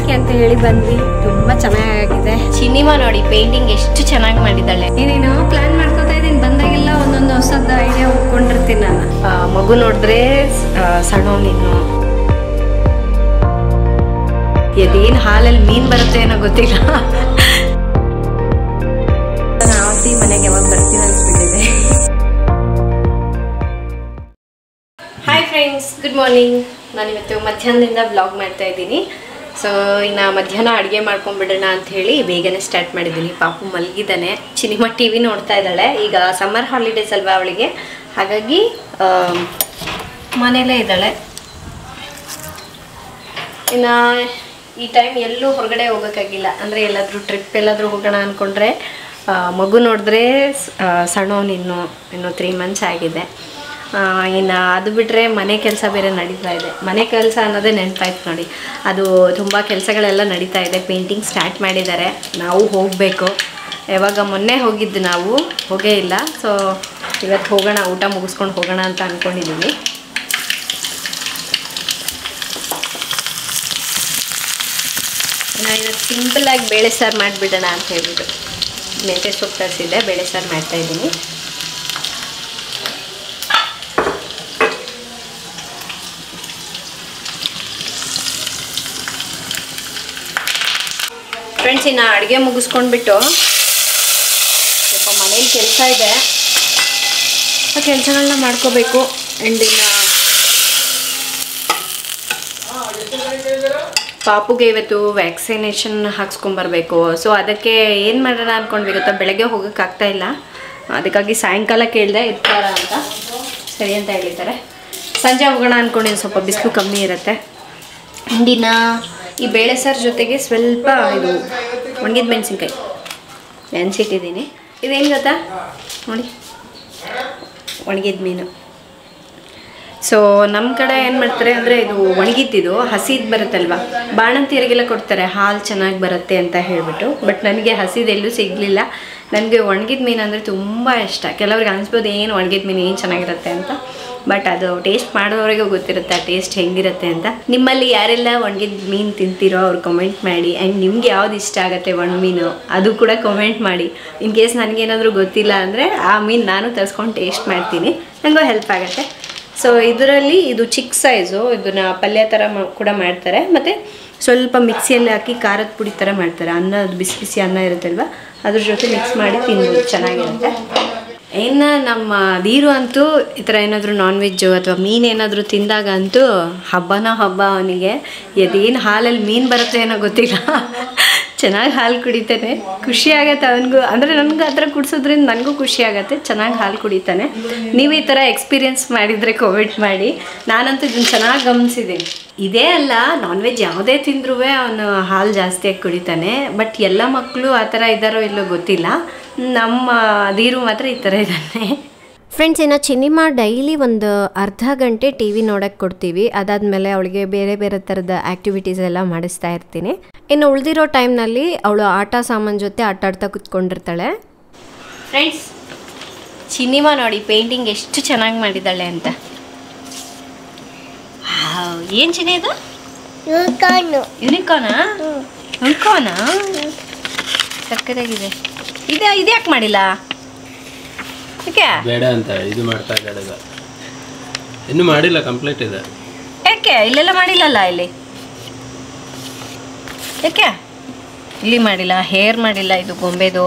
ನೋಡಕ್ಕೆ ಅಂತ ಹೇಳಿ ಬಂದ್ವಿ ತುಂಬಾ ಚೆನ್ನಾಗಿದೆ ಸಿನಿಮಾ ನೋಡಿ ಪೇಂಟಿಂಗ್ ಎಷ್ಟು ಚೆನ್ನಾಗಿ ಮಾಡಿದ್ದಾಳೆ ಏನೇನೋ ಪ್ಲಾನ್ ಮಾಡ್ಕೊತಾ ಇದೀನಿ ಬಂದಾಗೆಲ್ಲ ಒಂದೊಂದು ಹೊಸದ ಐಡಿಯಾ ಉಟ್ಕೊಂಡಿರ್ತೀನಿ ನಾನು ಆ, ಮಗು ನೋಡಿದ್ರೆ ಸಣ್ಣ ನೀನು ಎದೇನ್ ಹಾಲಲ್ಲಿ ಮೀನ್ ಬರುತ್ತೆ ಏನೋ ಗೊತ್ತಿಲ್ಲ ನಾವತ್ತಿ ಮನೆಗೆ ಯಾವಾಗ ಬರ್ತೀವಿ ಅನ್ಸ್ಬಿಟ್ಟಿದೆ ಹಾಯ್ ಫ್ರೆಂಡ್ಸ್ ಗುಡ್ ಮಾರ್ನಿಂಗ್ ನಾನಿವತ್ತು ಮಧ್ಯಾಹ್ನದಿಂದ ಬ್ಲಾಗ್ ಮಾಡ್ತಾ ಇದ್ದೀನಿ ಸೊ ಇನ್ನು ಮಧ್ಯಾಹ್ನ ಅಡುಗೆ ಮಾಡ್ಕೊಂಡ್ಬಿಡೋಣ ಅಂತ ಹೇಳಿ ಬೇಗನೆ ಸ್ಟಾರ್ಟ್ ಮಾಡಿದ್ದೀನಿ ಪಾಪು ಮಲಗಿದ್ದಾನೆ ಸಿನಿಮಾ ಟಿ ವಿ ನೋಡ್ತಾ ಇದ್ದಾಳೆ ಈಗ ಸಮ್ಮರ್ ಹಾಲಿಡೇಸ್ ಅಲ್ವಾ ಅವಳಿಗೆ ಹಾಗಾಗಿ ಆಮ್, ಮನೇಲೇ ಇದ್ದಾಳೆ ಇನ್ನು ಈ ಟೈಮ್ ಎಲ್ಲೂ ಹೊರಗಡೆ ಹೋಗೋಕ್ಕಾಗಿಲ್ಲ ಅಂದರೆ ಎಲ್ಲಾದರೂ ಟ್ರಿಪ್ ಎಲ್ಲಾದರೂ ಹೋಗೋಣ ಅಂದ್ಕೊಂಡ್ರೆ ಮಗು ನೋಡಿದ್ರೆ ಸಣ್ಣವನು ಇನ್ನು ಇನ್ನು ತ್ರೀ ಮಂತ್ಸ್ ಆಗಿದೆ ಇನ್ನು ಅದು ಬಿಟ್ಟರೆ ಮನೆ ಕೆಲಸ ಬೇರೆ ನಡೀತಾ ಇದೆ ಮನೆ ಕೆಲಸ ಅನ್ನೋದೇ ನೆನಪಾಯ್ತು ನೋಡಿ ಅದು ತುಂಬ ಕೆಲಸಗಳೆಲ್ಲ ನಡೀತಾ ಇದೆ ಪೇಂಟಿಂಗ್ ಸ್ಟಾರ್ಟ್ ಮಾಡಿದ್ದಾರೆ ನಾವು ಹೋಗಬೇಕು ಯಾವಾಗ ಮೊನ್ನೆ ಹೋಗಿದ್ದು ನಾವು ಹೋಗೇ ಇಲ್ಲ ಸೊ ಇವತ್ತು ಹೋಗೋಣ ಊಟ ಮುಗಿಸ್ಕೊಂಡು ಹೋಗೋಣ ಅಂತ ಅಂದ್ಕೊಂಡಿದ್ದೀವಿ ನಾನು ಇವತ್ತು ಸಿಂಪಲಾಗಿ ಬೇಳೆ ಸಾರು ಮಾಡಿಬಿಡೋಣ ಅಂತ ಹೇಳ್ಬಿಟ್ಟು ಮೆಂತ್ಯ ಸೊಪ್ಪು ತರಿಸಿದ್ದೆ ಬೇಳೆ ಸಾರು ಮಾಡ್ತಾ ಇದ್ದೀನಿ ಫ್ರೆಂಡ್ಸ್ ಇನ್ನು ಅಡುಗೆ ಮುಗಿಸ್ಕೊಂಡ್ಬಿಟ್ಟು ಸ್ವಲ್ಪ ಮನೇಲಿ ಕೆಲಸ ಇದೆ ಆ ಕೆಲಸಗಳನ್ನ ಮಾಡ್ಕೋಬೇಕು ಆ್ಯಂಡ್ ಇನ್ನು ಪಾಪುಗೆ ಇವತ್ತು ವ್ಯಾಕ್ಸಿನೇಷನ್ ಹಾಕ್ಸ್ಕೊಂಬರ್ಬೇಕು ಸೊ ಅದಕ್ಕೆ ಏನು ಮಾಡೋಣ ಅಂದ್ಕೊಂಡ್ವಿ ಗೊತ್ತಾ ಬೆಳಗ್ಗೆ ಹೋಗೋಕ್ಕಾಗ್ತಾ ಇಲ್ಲ ಅದಕ್ಕಾಗಿ ಸಾಯಂಕಾಲ ಕೇಳಿದೆ ಇರ್ತಾರ ಅಂತ ಸರಿ ಅಂತ ಹೇಳಿದ್ದಾರೆ ಸಂಜೆ ಹೋಗೋಣ ಅಂದ್ಕೊಂಡಿದ್ದು ಸ್ವಲ್ಪ ಬಿಸಿಲು ಕಮ್ಮಿ ಇರುತ್ತೆ ಹಿಂದಿನ ಈ ಬೇಳೆ ಸಾರು ಜೊತೆಗೆ ಸ್ವಲ್ಪ ಇದು ಒಣಗಿದ ಮೆಣಸಿನ್ಕಾಯಿ ನೆನೆಸಿಟ್ಟಿದ್ದೀನಿ ಇದೇನು ಗೊತ್ತಾ ನೋಡಿ ಒಣಗಿದ ಮೀನು ಸೊ ನಮ್ಮ ಕಡೆ ಏನು ಮಾಡ್ತಾರೆ ಅಂದರೆ ಇದು ಒಣಗಿದ್ದಿದ್ದು ಹಸಿದು ಬರುತ್ತಲ್ವ ಬಾಣಂತಿಯರಿಗೆಲ್ಲ ಕೊಡ್ತಾರೆ ಹಾಲು ಚೆನ್ನಾಗಿ ಬರುತ್ತೆ ಅಂತ ಹೇಳಿಬಿಟ್ಟು ಬಟ್ ನನಗೆ ಹಸಿದು ಎಲ್ಲೂ ಸಿಗಲಿಲ್ಲ ನನಗೆ ಒಣಗಿದ ಮೀನು ಅಂದರೆ ತುಂಬ ಇಷ್ಟ ಕೆಲವ್ರಿಗೆ ಅನಿಸ್ಬೋದು ಏನು ಒಣಗಿದ ಮೀನು ಏನು ಚೆನ್ನಾಗಿರುತ್ತೆ ಅಂತ ಬಟ್ ಅದು ಟೇಸ್ಟ್ ಮಾಡೋವರೆಗೂ ಗೊತ್ತಿರುತ್ತೆ ಆ ಟೇಸ್ಟ್ ಹೆಂಗಿರುತ್ತೆ ಅಂತ ನಿಮ್ಮಲ್ಲಿ ಯಾರೆಲ್ಲ ಒಣಗಿದ ಮೀನು ತಿಂತೀರೋ ಅವ್ರು ಕಮೆಂಟ್ ಮಾಡಿ ಆ್ಯಂಡ್ ನಿಮ್ಗೆ ಯಾವ್ದು ಇಷ್ಟ ಆಗುತ್ತೆ ಒಣ ಮೀನು ಅದು ಕೂಡ ಕಮೆಂಟ್ ಮಾಡಿ ಇನ್ ಕೇಸ್ ನನಗೇನಾದರೂ ಗೊತ್ತಿಲ್ಲ ಅಂದರೆ ಆ ಮೀನು ನಾನು ತರಿಸ್ಕೊಂಡು ಟೇಸ್ಟ್ ಮಾಡ್ತೀನಿ ನನಗೂ ಹೆಲ್ಪ್ ಆಗುತ್ತೆ ಸೊ ಇದರಲ್ಲಿ ಇದು ಚಿಕ್ಕ ಸೈಜು ಇದನ್ನ ಪಲ್ಯ ಥರ ಮಾ- ಕೂಡ ಮಾಡ್ತಾರೆ ಮತ್ತು ಸ್ವಲ್ಪ ಮಿಕ್ಸಿಯಲ್ಲಿ ಹಾಕಿ ಖಾರದ ಪುಡಿ ಥರ ಮಾಡ್ತಾರೆ ಅನ್ನ ಅದು ಬಿಸಿ ಬಿಸಿ ಅನ್ನ ಇರುತ್ತಲ್ವ ಅದ್ರ ಜೊತೆ ಮಿಕ್ಸ್ ಮಾಡಿ ತಿನ್ಬೋದು ಚೆನ್ನಾಗಿರುತ್ತೆ ಇನ್ನು ನಮ್ಮ ದೀರು ಅಂತೂ ಈ ಥರ ಏನಾದರೂ ನಾನ್ ವೆಜ್ಜು ಅಥವಾ ಮೀನು ಏನಾದರೂ ತಿಂದಾಗ ಅಂತೂ ಹಬ್ಬನ ಹಬ್ಬ ಅವನಿಗೆ ಎದೇನು ಹಾಲಲ್ಲಿ ಮೀನು ಬರುತ್ತೆ ಏನೋ ಗೊತ್ತಿಲ್ಲ ಚೆನ್ನಾಗಿ ಹಾಲು ಕುಡಿತಾನೆ ಖುಷಿ ಆಗತ್ತೆ ಅವನಿಗೂ ಅಂದರೆ ನನಗೆ ಆ ಥರ ಕುಡಿಸೋದ್ರಿಂದ ನನಗೂ ಖುಷಿ ಆಗುತ್ತೆ ಚೆನ್ನಾಗಿ ಹಾಲು ಕುಡಿತಾನೆ ನೀವು ಈ ಥರ ಎಕ್ಸ್ಪೀರಿಯನ್ಸ್ ಮಾಡಿದರೆ ಕೋವಿಡ್ ಮಾಡಿ ನಾನಂತೂ ಇದನ್ನು ಚೆನ್ನಾಗಿ ಗಮನಿಸಿದ್ದೀನಿ ಇದೇ ಅಲ್ಲ ನಾನ್ ವೆಜ್ ಯಾವುದೇ ತಿಂದ್ರೂ ಅವನು ಹಾಲು ಜಾಸ್ತಿಯಾಗಿ ಕುಡಿತಾನೆ ಬಟ್ ಎಲ್ಲ ಮಕ್ಕಳು ಆ ಥರ ಇದ್ದಾರೋ ಇಲ್ಲೋ ಗೊತ್ತಿಲ್ಲ ನಮ್ಮ ದೀರು ಮಾತ್ರ ಈ ಥರ ಇದ್ದಾನೆ ಫ್ರೆಂಡ್ಸ್ ಇನ್ನು ಚಿನಿಮಾ ಡೈಲಿ ಒಂದು ಅರ್ಧ ಗಂಟೆ ಟಿ ವಿ ನೋಡೋಕ್ಕೆ ಕೊಡ್ತೀವಿ ಅದಾದಮೇಲೆ ಅವಳಿಗೆ ಬೇರೆ ಬೇರೆ ಥರದ ಆ್ಯಕ್ಟಿವಿಟೀಸ್ ಎಲ್ಲ ಮಾಡಿಸ್ತಾ ಇರ್ತೀನಿ ಇನ್ನು ಉಳಿದಿರೋ ಟೈಮ್ನಲ್ಲಿ ಅವಳು ಆಟ ಸಾಮಾನು ಜೊತೆ ಆಟ ಆಡ್ತಾ ಕೂತ್ಕೊಂಡಿರ್ತಾಳೆ ಫ್ರೆಂಡ್ಸ್ ಸಿನಿಮಾ ನೋಡಿ ಪೇಂಟಿಂಗ್ ಎಷ್ಟು ಚೆನ್ನಾಗಿ ಮಾಡಿದ್ದಾಳೆ ಅಂತ ಏನು ಚಿನ್ನ ಇದು ಯುನಿಕಾರ್ನ ಯುನಿಕಾರ್ನ ಸಕ್ಕತ್ತಾಗಿದೆ ಇದೆ ಇದು ಯಾಕೆ ಮಾಡಿಲ್ಲ ಯಾಕೆ ಬೇಡ ಅಂತ ಇದು ಮಾಡ್ತಾ ಇದ್ದಾಳೆ ಈಗ ಇನ್ನೂ ಮಾಡಿಲ್ಲ ಕಂಪ್ಲೀಟ್ ಇದೆ ಯಾಕೆ ಇಲ್ಲೆಲ್ಲ ಮಾಡಿಲ್ಲಲ್ಲ ಇಲ್ಲಿ ಯಾಕೆ ಇಲ್ಲಿ ಮಾಡಿಲ್ಲ ಹೇರ್ ಮಾಡಿಲ್ಲ ಇದು ಗೊಂಬೆದು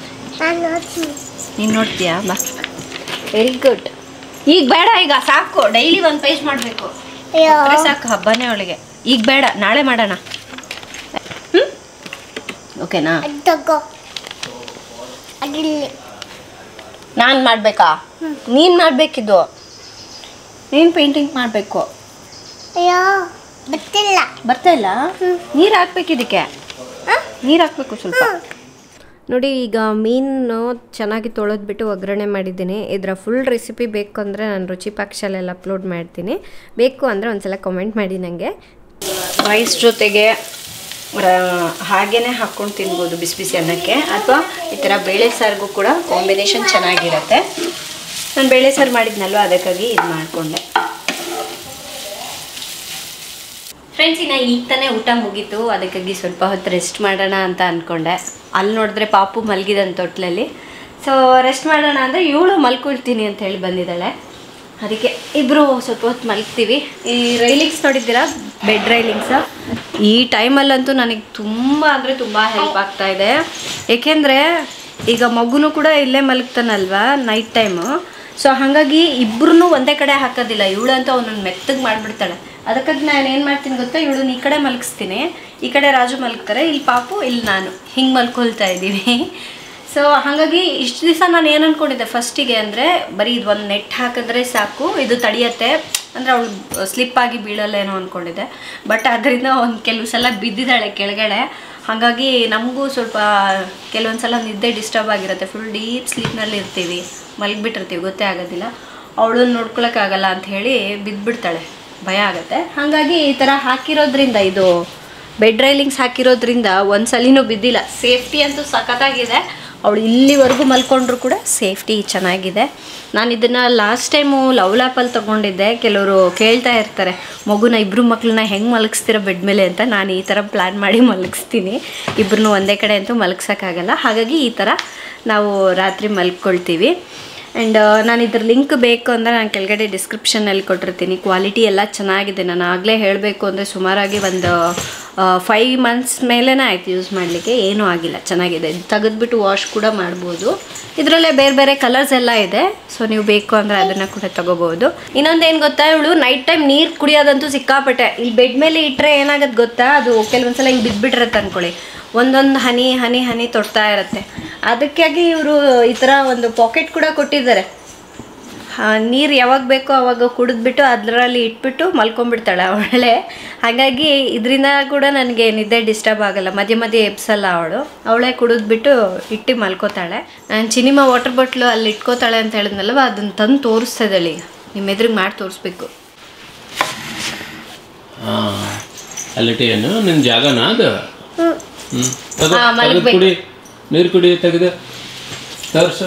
ನೀನು ನೋಡ್ತೀಯಾ ಬಾ ವೆರಿ ಗುಡ್ ಈಗ ಬೇಡ ಈಗ ಸಾಕು ಡೈಲಿ ಒಂದು ಪೇಜ್ ಮಾಡಬೇಕು ಸಾಕು ಹಬ್ಬನೇ ಅವಳಿಗೆ ಈಗ ಬೇಡ ನಾಳೆ ಮಾಡೋಣ ಹ್ಞೂ ಓಕೆನಾ ನಾನು ಮಾಡಬೇಕಾ ನೀನು ಮಾಡಬೇಕಿದು ನೀನು ಪೇಂಟಿಂಗ್ ಮಾಡಬೇಕು ಗೊತ್ತಿಲ್ಲ ಬರ್ತಾ ಇಲ್ಲ ನೀರು ಹಾಕ್ಬೇಕು ಇದಕ್ಕೆ ನೀರು ಹಾಕ್ಬೇಕು ಸ್ವಲ್ಪ ನೋಡಿ ಈಗ ಮೀನು ಚೆನ್ನಾಗಿ ತೊಳೆದ್ಬಿಟ್ಟು ಒಗ್ಗರಣೆ ಮಾಡಿದ್ದೀನಿ ಇದರ ಫುಲ್ ರೆಸಿಪಿ ಬೇಕು ಅಂದರೆ ನಾನು ರುಚಿ ಪಾಕ್ಷಲೆಲ್ಲ ಅಪ್ಲೋಡ್ ಮಾಡ್ತೀನಿ ಬೇಕು ಅಂದರೆ ಒಂದ್ಸಲ ಕಮೆಂಟ್ ಮಾಡಿ ನನಗೆ ರೈಸ್ ಜೊತೆಗೆ ಹಾಗೇನೆ ಹಾಕ್ಕೊಂಡು ತಿನ್ಬೋದು ಬಿಸಿ ಬಿಸಿ ಅನ್ನಕ್ಕೆ ಅಥವಾ ಈ ಥರ ಬೇಳೆ ಸಾರಿಗೂ ಕೂಡ ಕಾಂಬಿನೇಷನ್ ಚೆನ್ನಾಗಿರುತ್ತೆ ನಾನು ಬೇಳೆ ಸಾರು ಮಾಡಿದ್ನಲ್ವ ಅದಕ್ಕಾಗಿ ಇದು ಮಾಡಿಕೊಂಡೆ ಫ್ರೆಂಡ್ಸ್ ಇನ್ನು ಈಗ ತಾನೇ ಊಟ ಮುಗೀತು ಅದಕ್ಕಾಗಿ ಸ್ವಲ್ಪ ಹೊತ್ತು ರೆಸ್ಟ್ ಮಾಡೋಣ ಅಂತ ಅಂದ್ಕೊಂಡೆ ಅಲ್ಲಿ ನೋಡಿದ್ರೆ ಪಾಪು ಮಲಗಿದಂತ ತೊಟ್ಲಲ್ಲಿ ಸೊ ರೆಸ್ಟ್ ಮಾಡೋಣ ಅಂದರೆ ಇವಳು ಮಲ್ಕೊಳ್ತೀನಿ ಅಂತ ಹೇಳಿ ಬಂದಿದ್ದಾಳೆ ಅದಕ್ಕೆ ಇಬ್ಬರು ಸ್ವಲ್ಪ ಹೊತ್ತು ಮಲಗ್ತೀವಿ ಈ ರೈಲಿಂಗ್ಸ್ ನೋಡಿದ್ದೀರಾ ಬೆಡ್ ರೈಲಿಂಗ್ಸ್ ಈ ಟೈಮಲ್ಲಂತೂ ನನಗೆ ತುಂಬ ಅಂದರೆ ತುಂಬ ಹೆಲ್ಪ್ ಆಗ್ತಾ ಇದೆ ಏಕೆಂದರೆ ಈಗ ಮಗುನು ಕೂಡ ಇಲ್ಲೇ ಮಲಗ್ತಾನಲ್ವಾ ನೈಟ್ ಟೈಮು ಸೊ ಹಾಗಾಗಿ ಇಬ್ಬರೂ ಒಂದೇ ಕಡೆ ಹಾಕೋದಿಲ್ಲ ಇವಳಂತೂ ಅವನನ್ನು ಮೆತ್ತಗೆ ಮಾಡಿಬಿಡ್ತಾಳೆ ಅದಕ್ಕಾಗಿ ನಾನು ಏನು ಮಾಡ್ತೀನಿ ಗೊತ್ತಾ ಇವಳನ್ನ ಈ ಕಡೆ ಮಲಗಿಸ್ತೀನಿ ಈ ಕಡೆ ರಾಜು ಮಲಗ್ತಾರೆ ಇಲ್ಲಿ ಪಾಪು ಇಲ್ಲಿ ನಾನು ಹಿಂಗೆ ಮಲ್ಕೊಳ್ತಾ ಇದ್ದೀವಿ ಸೊ ಹಾಗಾಗಿ ಇಷ್ಟು ದಿವಸ ನಾನು ಏನು ಅಂದ್ಕೊಂಡಿದ್ದೆ ಫಸ್ಟಿಗೆ ಅಂದರೆ ಬರೀ ಇದು ಒಂದು ನೆಟ್ ಹಾಕಿದ್ರೆ ಸಾಕು ಇದು ತಡೆಯತ್ತೆ ಅಂದರೆ ಅವಳು ಸ್ಲಿಪ್ ಆಗಿ ಬೀಳಲ್ಲೇನೋ ಅಂದ್ಕೊಂಡಿದ್ದೆ ಬಟ್ ಅದರಿಂದ ಒಂದು ಕೆಲವು ಸಲ ಬಿದ್ದಿದ್ದಾಳೆ ಕೆಳಗಡೆ ಹಾಗಾಗಿ ನಮಗೂ ಸ್ವಲ್ಪ ಕೆಲವೊಂದು ಸಲ ನಿದ್ದೆ ಡಿಸ್ಟರ್ಬ್ ಆಗಿರುತ್ತೆ ಫುಲ್ ಡೀಪ್ ಸ್ಲೀಪ್ನಲ್ಲಿ ಇರ್ತೀವಿ ಮಲಗಿಬಿಟ್ಟಿರ್ತೀವಿ ಗೊತ್ತೇ ಆಗೋದಿಲ್ಲ ಅವಳನ್ನ ನೋಡ್ಕೊಳಕ್ಕಾಗಲ್ಲ ಅಂತ ಹೇಳಿ ಬಿದ್ದುಬಿಡ್ತಾಳೆ ಭಯ ಆಗುತ್ತೆ ಹಾಗಾಗಿ ಈ ಥರ ಹಾಕಿರೋದ್ರಿಂದ ಇದು ಬೆಡ್ ರೈಲಿಂಗ್ಸ್ ಹಾಕಿರೋದ್ರಿಂದ ಒಂದು ಸಲಿನೂ ಬಿದ್ದಿಲ್ಲ ಸೇಫ್ಟಿ ಅಂತೂ ಸಖತ್ತಾಗಿದೆ ಅವಳು ಇಲ್ಲಿವರೆಗೂ ಮಲ್ಕೊಂಡ್ರು ಕೂಡ ಸೇಫ್ಟಿ ಚೆನ್ನಾಗಿದೆ ನಾನು ಇದನ್ನು ಲಾಸ್ಟ್ ಟೈಮು ಲವ್ ಲ್ಯಾಪಲ್ಲಿ ತೊಗೊಂಡಿದ್ದೆ ಕೆಲವರು ಕೇಳ್ತಾ ಇರ್ತಾರೆ ಮಗುನ ಇಬ್ಬರು ಮಕ್ಕಳನ್ನ ಹೆಂಗೆ ಮಲಗಿಸ್ತೀರ ಬೆಡ್ ಮೇಲೆ ಅಂತ ನಾನು ಈ ಥರ ಪ್ಲ್ಯಾನ್ ಮಾಡಿ ಮಲಗಿಸ್ತೀನಿ ಇಬ್ಬರನ್ನೂ ಒಂದೇ ಕಡೆ ಅಂತೂ ಮಲಗ್ಸೋಕ್ಕಾಗಲ್ಲ ಹಾಗಾಗಿ ಈ ಥರ ನಾವು ರಾತ್ರಿ ಮಲ್ಕೊಳ್ತೀವಿ ಆ್ಯಂಡ್ ನಾನು ಇದ್ರ ಲಿಂಕ್ ಬೇಕು ಅಂದರೆ ನಾನು ಕೆಳಗಡೆ ಡಿಸ್ಕ್ರಿಪ್ಷನಲ್ಲಿ ಕೊಟ್ಟಿರ್ತೀನಿ ಕ್ವಾಲಿಟಿ ಎಲ್ಲ ಚೆನ್ನಾಗಿದೆ ನಾನು ಆಗಲೇ ಹೇಳಬೇಕು ಅಂದರೆ ಸುಮಾರಾಗಿ ಒಂದು ಫೈವ್ ಮಂತ್ಸ್ ಮೇಲೇ ಆಯ್ತು ಯೂಸ್ ಮಾಡಲಿಕ್ಕೆ ಏನೂ ಆಗಿಲ್ಲ ಚೆನ್ನಾಗಿದೆ ತೆಗೆದ್ಬಿಟ್ಟು ವಾಶ್ ಕೂಡ ಮಾಡ್ಬೋದು ಇದರಲ್ಲೇ ಬೇರೆ ಬೇರೆ ಕಲರ್ಸ್ ಎಲ್ಲ ಇದೆ ಸೊ ನೀವು ಬೇಕು ಅಂದರೆ ಅದನ್ನು ಕೂಡ ತಗೋಬೋದು ಇನ್ನೊಂದು ಏನು ಗೊತ್ತಾ ಇವಳು ನೈಟ್ ಟೈಮ್ ನೀರು ಕುಡಿಯೋದಂತೂ ಸಿಕ್ಕಾಪಟ್ಟೆ ಇಲ್ಲಿ ಬೆಡ್ ಮೇಲೆ ಇಟ್ಟರೆ ಏನಾಗುತ್ತೆ ಗೊತ್ತಾ ಅದು ಕೆಲವೊಂದ್ಸಲ ಹಿಂಗೆ ಬಿದ್ದುಬಿಟ್ಟಿರತ್ತೆ ಅಂದ್ಕೊಳ್ಳಿ ಒಂದೊಂದು ಹನಿ ಹನಿ ಹನಿ ತೊಡ್ತಾ ಇರುತ್ತೆ ಅದಕ್ಕಾಗಿ ಇವರು ಈ ಥರ ಒಂದು ಪಾಕೆಟ್ ಕೂಡ ಕೊಟ್ಟಿದ್ದಾರೆ ನೀರು ಯಾವಾಗ ಬೇಕೋ ಅವಾಗ ಕುಡಿದ್ಬಿಟ್ಟು ಅದರಲ್ಲಿ ಇಟ್ಬಿಟ್ಟು ಮಲ್ಕೊಂಡ್ಬಿಡ್ತಾಳೆ ಅವಳೆ ಹಾಗಾಗಿ ಇದರಿಂದ ಕೂಡ ನನಗೆ ನಿದ್ದೆ ಡಿಸ್ಟರ್ಬ್ ಆಗಲ್ಲ ಮಧ್ಯೆ ಮಧ್ಯೆ ಎಬ್ಸಲ್ಲ ಅವಳು ಅವಳೇ ಕುಡಿದ್ಬಿಟ್ಟು ಇಟ್ಟು ಮಲ್ಕೋತಾಳೆ ನಾನು ಚಿನಿಮಾ ವಾಟರ್ ಬಾಟ್ಲು ಅಲ್ಲಿ ಇಟ್ಕೋತಾಳೆ ಅಂತ ಹೇಳಿದ್ನಲ್ವ ಅದನ್ನು ತಂದು ತೋರಿಸ್ತಾ ಇದ್ದಾಳೆ ಈಗ ನಿಮ್ಮ ಎದುರಿಗೆ ಮಾಡಿ ತೋರಿಸ್ಬೇಕು ಹಾಂ ಅಲ್ಲಿಟೇನು ನಿನ್ನ ಜಾಗನಾ ಅದು ಹ್ಞೂ ತಗೋ ಹಾ, ತೆಗೆದು ಮಲಗ್ಬೇಕು. ಕುಡಿ ನೀರು ಕುಡಿ ತೆಗೆದು ತೋರಿಸು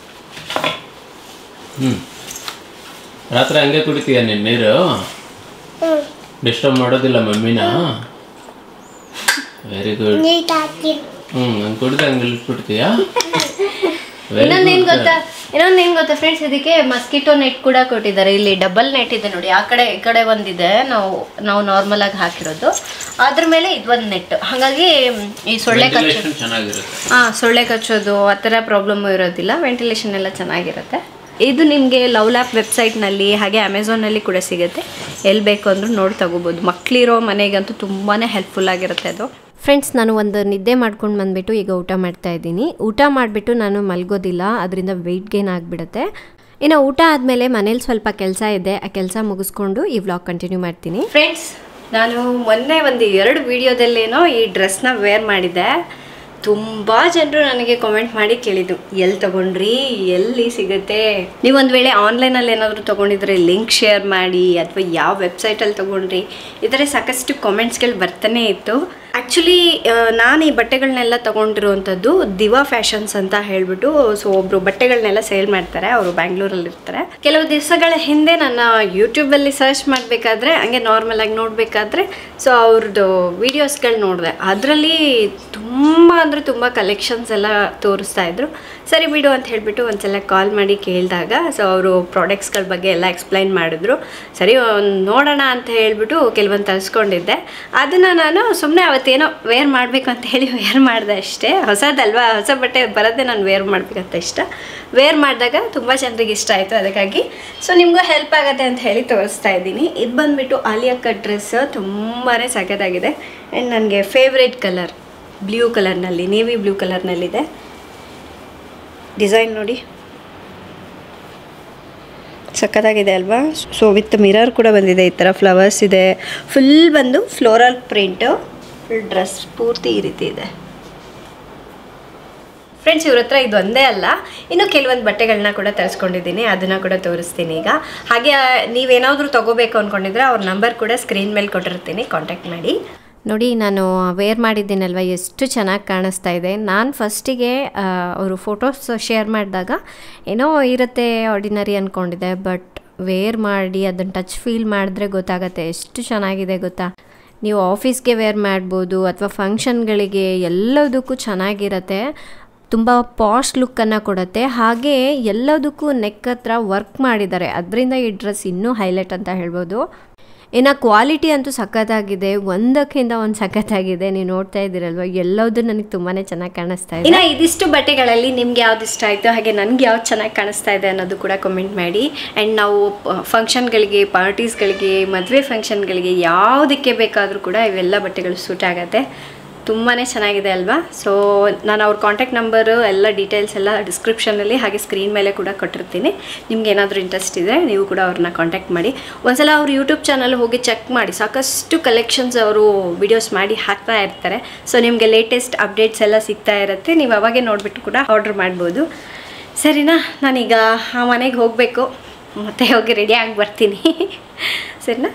ಹ್ಞೂ ರಾತ್ರಿ ಹಂಗೆ ಕುಡಿತೀಯ ನಿನ್ನ ನೀರು ಡಿಸ್ಟರ್ಬ್ ಮಾಡೋದಿಲ್ಲ ಮಮ್ಮಿನ ವೆರಿ ಗುಡ್ ಹ್ಞೂ ಹಂಗೆ ಕುಡಿದು ಹಂಗೆ ಇಟ್ಬಿಡ್ತೀಯಾ ಇನ್ನೊಂದು ಏನು ಗೊತ್ತಾ ಇನ್ನೊಂದು ಏನು ಗೊತ್ತಾ ಫ್ರೆಂಡ್ಸ್ ಇದಕ್ಕೆ ಮಸ್ಕಿಟೋ ನೆಟ್ ಕೂಡ ಕೊಟ್ಟಿದ್ದಾರೆ ಇಲ್ಲಿ ಡಬಲ್ ನೆಟ್ ಇದೆ ನೋಡಿ ಆ ಕಡೆ ಈ ಕಡೆ ಒಂದಿದೆ ನಾವು ನಾವು ನಾರ್ಮಲ್ ಆಗಿ ಹಾಕಿರೋದು ಅದ್ರ ಮೇಲೆ ಇದೊಂದು ನೆಟ್ ಹಾಗಾಗಿ ಮ್, ಈ ಸೊಳ್ಳೆ ಕಚ್ಚೋದು ವೆಂಟಿಲೇಷನ್ ಚೆನ್ನಾಗಿರುತ್ತೆ ಹಾಂ ಸೊಳ್ಳೆ ಕಚ್ಚೋದು ಆ ಥರ ಪ್ರಾಬ್ಲಮ್ ಇರೋದಿಲ್ಲ ವೆಂಟಿಲೇಷನ್ ಎಲ್ಲ ಚೆನ್ನಾಗಿರುತ್ತೆ ಇದು ನಿಮಗೆ ಲವ್ ಲ್ಯಾಪ್ ವೆಬ್ಸೈಟ್ನಲ್ಲಿ ಹಾಗೆ ಅಮೆಝಾನಲ್ಲಿ ಕೂಡ ಸಿಗುತ್ತೆ ಎಲ್ಲಿ ಬೇಕು ಅಂದ್ರೂ ನೋಡಿ ತಗೋಬೋದು ಮಕ್ಕಳಿರೋ ಮನೆಗಂತೂ ತುಂಬಾ ಹೆಲ್ಪ್ಫುಲ್ ಆಗಿರುತ್ತೆ ಅದು ಫ್ರೆಂಡ್ಸ್ ನಾನು ಒಂದು ನಿದ್ದೆ ಮಾಡ್ಕೊಂಡು ಬಂದುಬಿಟ್ಟು ಈಗ ಊಟ ಮಾಡ್ತಾ ಇದ್ದೀನಿ ಊಟ ಮಾಡಿಬಿಟ್ಟು ನಾನು ಮಲ್ಗೋದಿಲ್ಲ ಅದರಿಂದ ವೆಯ್ಟ್ ಗೇನ್ ಆಗಿಬಿಡುತ್ತೆ ಇನ್ನು ಊಟ ಆದಮೇಲೆ ಮನೇಲಿ ಸ್ವಲ್ಪ ಕೆಲಸ ಇದೆ ಆ ಕೆಲಸ ಮುಗಿಸ್ಕೊಂಡು ಈ ವ್ಲಾಗ್ ಕಂಟಿನ್ಯೂ ಮಾಡ್ತೀನಿ ಫ್ರೆಂಡ್ಸ್ ನಾನು ಮೊನ್ನೆ ಒಂದು ಎರಡು ವಿಡಿಯೋದಲ್ಲೇನೋ ಈ ಡ್ರೆಸ್ನ ವೇರ್ ಮಾಡಿದ್ದೆ ತುಂಬ ಜನರು ನನಗೆ ಕಾಮೆಂಟ್ ಮಾಡಿ ಕೇಳಿದ್ದು ಎಲ್ಲಿ ತಗೊಂಡ್ರಿ ಎಲ್ಲಿ ಸಿಗುತ್ತೆ ನೀವು ಒಂದು ವೇಳೆ ಆನ್ಲೈನಲ್ಲಿ ಏನಾದರೂ ತೊಗೊಂಡಿದ್ರೆ ಲಿಂಕ್ ಶೇರ್ ಮಾಡಿ ಅಥವಾ ಯಾವ ವೆಬ್ಸೈಟಲ್ಲಿ ತೊಗೊಂಡ್ರಿ ಈ ಥರ ಸಾಕಷ್ಟು ಕಾಮೆಂಟ್ಸ್ಗಳು ಬರ್ತಾನೆ ಇತ್ತು ಆ್ಯಕ್ಚುಲಿ ನಾನು ಈ ಬಟ್ಟೆಗಳನ್ನೆಲ್ಲ ತೊಗೊಂಡಿರುವಂಥದ್ದು ದಿವಾ ಫ್ಯಾಷನ್ಸ್ ಅಂತ ಹೇಳ್ಬಿಟ್ಟು ಸೊ ಒಬ್ಬರು ಬಟ್ಟೆಗಳನ್ನೆಲ್ಲ ಸೇಲ್ ಮಾಡ್ತಾರೆ ಅವರು ಬ್ಯಾಂಗ್ಳೂರಲ್ಲಿ ಇರ್ತಾರೆ ಕೆಲವು ದಿವಸಗಳ ಹಿಂದೆ ನನ್ನ ಯೂಟ್ಯೂಬಲ್ಲಿ ಸರ್ಚ್ ಮಾಡಬೇಕಾದ್ರೆ ಹಂಗೆ ನಾರ್ಮಲ್ ಆಗಿ ನೋಡಬೇಕಾದ್ರೆ ಸೊ ಅವ್ರದ್ದು ವೀಡಿಯೋಸ್ಗಳು ನೋಡಿದೆ ಅದರಲ್ಲಿ ತುಂಬ ಅಂದರೆ ತುಂಬ ಕಲೆಕ್ಷನ್ಸ್ ಎಲ್ಲ ತೋರಿಸ್ತಾ ಇದ್ರು ಸರಿ ಬಿಡು ಅಂತ ಹೇಳಿಬಿಟ್ಟು ಒಂದ್ಸಲ ಕಾಲ್ ಮಾಡಿ ಕೇಳಿದಾಗ ಸೊ ಅವರು ಪ್ರಾಡಕ್ಟ್ಸ್ಗಳ ಬಗ್ಗೆ ಎಲ್ಲ ಎಕ್ಸ್ಪ್ಲೈನ್ ಮಾಡಿದ್ರು ಸರಿ ಒಂದ್ ನೋಡೋಣ ಅಂತ ಹೇಳ್ಬಿಟ್ಟು ಕೆಲವೊಂದು ತರಿಸ್ಕೊಂಡಿದ್ದೆ ಅದನ್ನು ನಾನು ಸುಮ್ಮನೆ ಅವತ್ತೇನೋ ವೇರ್ ಮಾಡಬೇಕು ಅಂತ ಹೇಳಿ ವೇರ್ ಮಾಡಿದೆ ಅಷ್ಟೇ ಹೊಸದಲ್ವಾ ಹೊಸ ಬಟ್ಟೆ ಬರೋದೇ ನಾನು ವೇರ್ ಮಾಡಬೇಕಂತ ಇಷ್ಟ ವೇರ್ ಮಾಡಿದಾಗ ತುಂಬ ಜನರಿಗೆ ಇಷ್ಟ ಆಯಿತು ಅದಕ್ಕಾಗಿ ಸೊ ನಿಮಗೂ ಹೆಲ್ಪ್ ಆಗುತ್ತೆ ಅಂತ ಹೇಳಿ ತೋರಿಸ್ತಾ ಇದ್ದೀನಿ ಇದು ಬಂದುಬಿಟ್ಟು ಆಲಿಯಾ ಕಟ್ ಡ್ರೆಸ್ ತುಂಬಾ ಸಖತ್ತಾಗಿದೆ ಆ್ಯಂಡ್ ನನಗೆ ಫೇವ್ರೇಟ್ ಕಲರ್ ಬ್ಲೂ ಕಲರ್ನಲ್ಲಿ ನೇವಿ ಬ್ಲೂ ಕಲರ್ನಲ್ಲಿದೆ ಡಿಸೈನ್ ನೋಡಿ ಸಖತ್ತಾಗಿದೆ ಅಲ್ವಾ ಸೊ ವಿತ್ ಮಿರರ್ ಕೂಡ ಬಂದಿದೆ ಈ ಥರ ಫ್ಲವರ್ಸ್ ಇದೆ ಫುಲ್ ಬಂದು ಫ್ಲೋರಲ್ ಪ್ರಿಂಟು ಫುಲ್ ಡ್ರೆಸ್ ಪೂರ್ತಿ ಈ ರೀತಿ ಇದೆ ಫ್ರೆಂಡ್ಸ್ ಇವ್ರ ಹತ್ರ ಇದು ಒಂದೇ ಅಲ್ಲ ಇನ್ನು ಕೆಲವೊಂದು ಬಟ್ಟೆಗಳನ್ನ ಕೂಡ ತರಿಸ್ಕೊಂಡಿದ್ದೀನಿ ಅದನ್ನು ಕೂಡ ತೋರಿಸ್ತೀನಿ ಈಗ ಹಾಗೆ ನೀವೇನಾದರೂ ತಗೋಬೇಕು ಅಂದ್ಕೊಂಡಿದ್ರೆ ಅವ್ರ ನಂಬರ್ ಕೂಡ ಸ್ಕ್ರೀನ್ ಮೇಲೆ ಕೊಟ್ಟಿರ್ತೀನಿ ಕಾಂಟ್ಯಾಕ್ಟ್ ಮಾಡಿ ನೋಡಿ ನಾನು ವೇರ್ ಮಾಡಿದ್ದೀನಲ್ವ ಎಷ್ಟು ಚೆನ್ನಾಗಿ ಕಾಣಿಸ್ತಾ ಇದೆ ನಾನು ಫಸ್ಟಿಗೆ ಅವರು ಫೋಟೋಸ್ ಶೇರ್ ಮಾಡಿದಾಗ ಏನೋ ಇರುತ್ತೆ ಆರ್ಡಿನರಿ ಅಂದ್ಕೊಂಡಿದ್ದೆ ಬಟ್ ವೇರ್ ಮಾಡಿ ಅದನ್ನು ಟಚ್ ಫೀಲ್ ಮಾಡಿದ್ರೆ ಗೊತ್ತಾಗತ್ತೆ ಎಷ್ಟು ಚೆನ್ನಾಗಿದೆ ಗೊತ್ತಾ ನೀವು ಆಫೀಸ್ಗೆ ವೇರ್ ಮಾಡ್ಬೋದು ಅಥವಾ ಫಂಕ್ಷನ್ಗಳಿಗೆ ಎಲ್ಲದಕ್ಕೂ ಚೆನ್ನಾಗಿರತ್ತೆ ತುಂಬ ಪಾಶ್ ಲುಕ್ಕನ್ನು ಕೊಡುತ್ತೆ ಹಾಗೆ ಎಲ್ಲದಕ್ಕೂ ನೆಕ್ ಹತ್ರ ವರ್ಕ್ ಮಾಡಿದ್ದಾರೆ ಅದರಿಂದ ಈ ಡ್ರೆಸ್ ಇನ್ನೂ ಹೈಲೈಟ್ ಅಂತ ಹೇಳ್ಬೋದು ಇನ್ನು ಕ್ವಾಲಿಟಿ ಅಂತೂ ಸಖತ್ತಾಗಿದೆ ಒಂದಕ್ಕಿಂತ ಒಂದು ಸಖತ್ತಾಗಿದೆ ನೀವು ನೋಡ್ತಾ ಇದ್ದೀರಲ್ವ ಎಲ್ಲದೂ ನನಗೆ ತುಂಬಾ ಚೆನ್ನಾಗಿ ಕಾಣಿಸ್ತಾ ಇದೆ ಇನ್ನು ಇದಿಷ್ಟು ಬಟ್ಟೆಗಳಲ್ಲಿ ನಿಮ್ಗೆ ಯಾವ್ದು ಇಷ್ಟ ಆಯಿತು ಹಾಗೆ ನನಗೆ ಯಾವ್ದು ಚೆನ್ನಾಗಿ ಕಾಣಿಸ್ತಾ ಇದೆ ಅನ್ನೋದು ಕೂಡ ಕಮೆಂಟ್ ಮಾಡಿ ಆ್ಯಂಡ್ ನಾವು ಫಂಕ್ಷನ್ಗಳಿಗೆ ಪಾರ್ಟೀಸ್ಗಳಿಗೆ ಮದುವೆ ಫಂಕ್ಷನ್ಗಳಿಗೆ ಯಾವುದಕ್ಕೆ ಬೇಕಾದರೂ ಕೂಡ ಇವೆಲ್ಲ ಬಟ್ಟೆಗಳು ಸೂಟ್ ಆಗುತ್ತೆ ತುಂಬಾ ಚೆನ್ನಾಗಿದೆ ಅಲ್ವಾ ಸೊ ನಾನು ಅವ್ರ ಕಾಂಟ್ಯಾಕ್ಟ್ ನಂಬರು ಎಲ್ಲ ಡೀಟೇಲ್ಸ್ ಎಲ್ಲ ಡಿಸ್ಕ್ರಿಪ್ಷನಲ್ಲಿ ಹಾಗೆ ಸ್ಕ್ರೀನ್ ಮೇಲೆ ಕೂಡ ಕೊಟ್ಟಿರ್ತೀನಿ ನಿಮ್ಗೆ ಏನಾದರೂ ಇಂಟ್ರೆಸ್ಟ್ ಇದೆ ನೀವು ಕೂಡ ಅವ್ರನ್ನ ಕಾಂಟ್ಯಾಕ್ಟ್ ಮಾಡಿ ಒಂದ್ಸಲ ಅವ್ರ ಯೂಟ್ಯೂಬ್ ಚಾನಲ್ ಹೋಗಿ ಚೆಕ್ ಮಾಡಿ ಸಾಕಷ್ಟು ಕಲೆಕ್ಷನ್ಸ್ ಅವರು ವಿಡಿಯೋಸ್ ಮಾಡಿ ಹಾಕ್ತಾ ಇರ್ತಾರೆ ಸೊ ನಿಮಗೆ ಲೇಟೆಸ್ಟ್ ಅಪ್ಡೇಟ್ಸ್ ಎಲ್ಲ ಸಿಗ್ತಾ ಇರುತ್ತೆ ನೀವು ಅವಾಗೆ ನೋಡಿಬಿಟ್ಟು ಕೂಡ ಆರ್ಡ್ರ್ ಮಾಡ್ಬೋದು ಸರಿನಾ ನಾನೀಗ ಆ ಮನೆಗೆ ಹೋಗಬೇಕು ಮತ್ತೆ ಹೋಗಿ ರೆಡಿ ಆಗಿ ಬರ್ತೀನಿ ಸರಿನಾ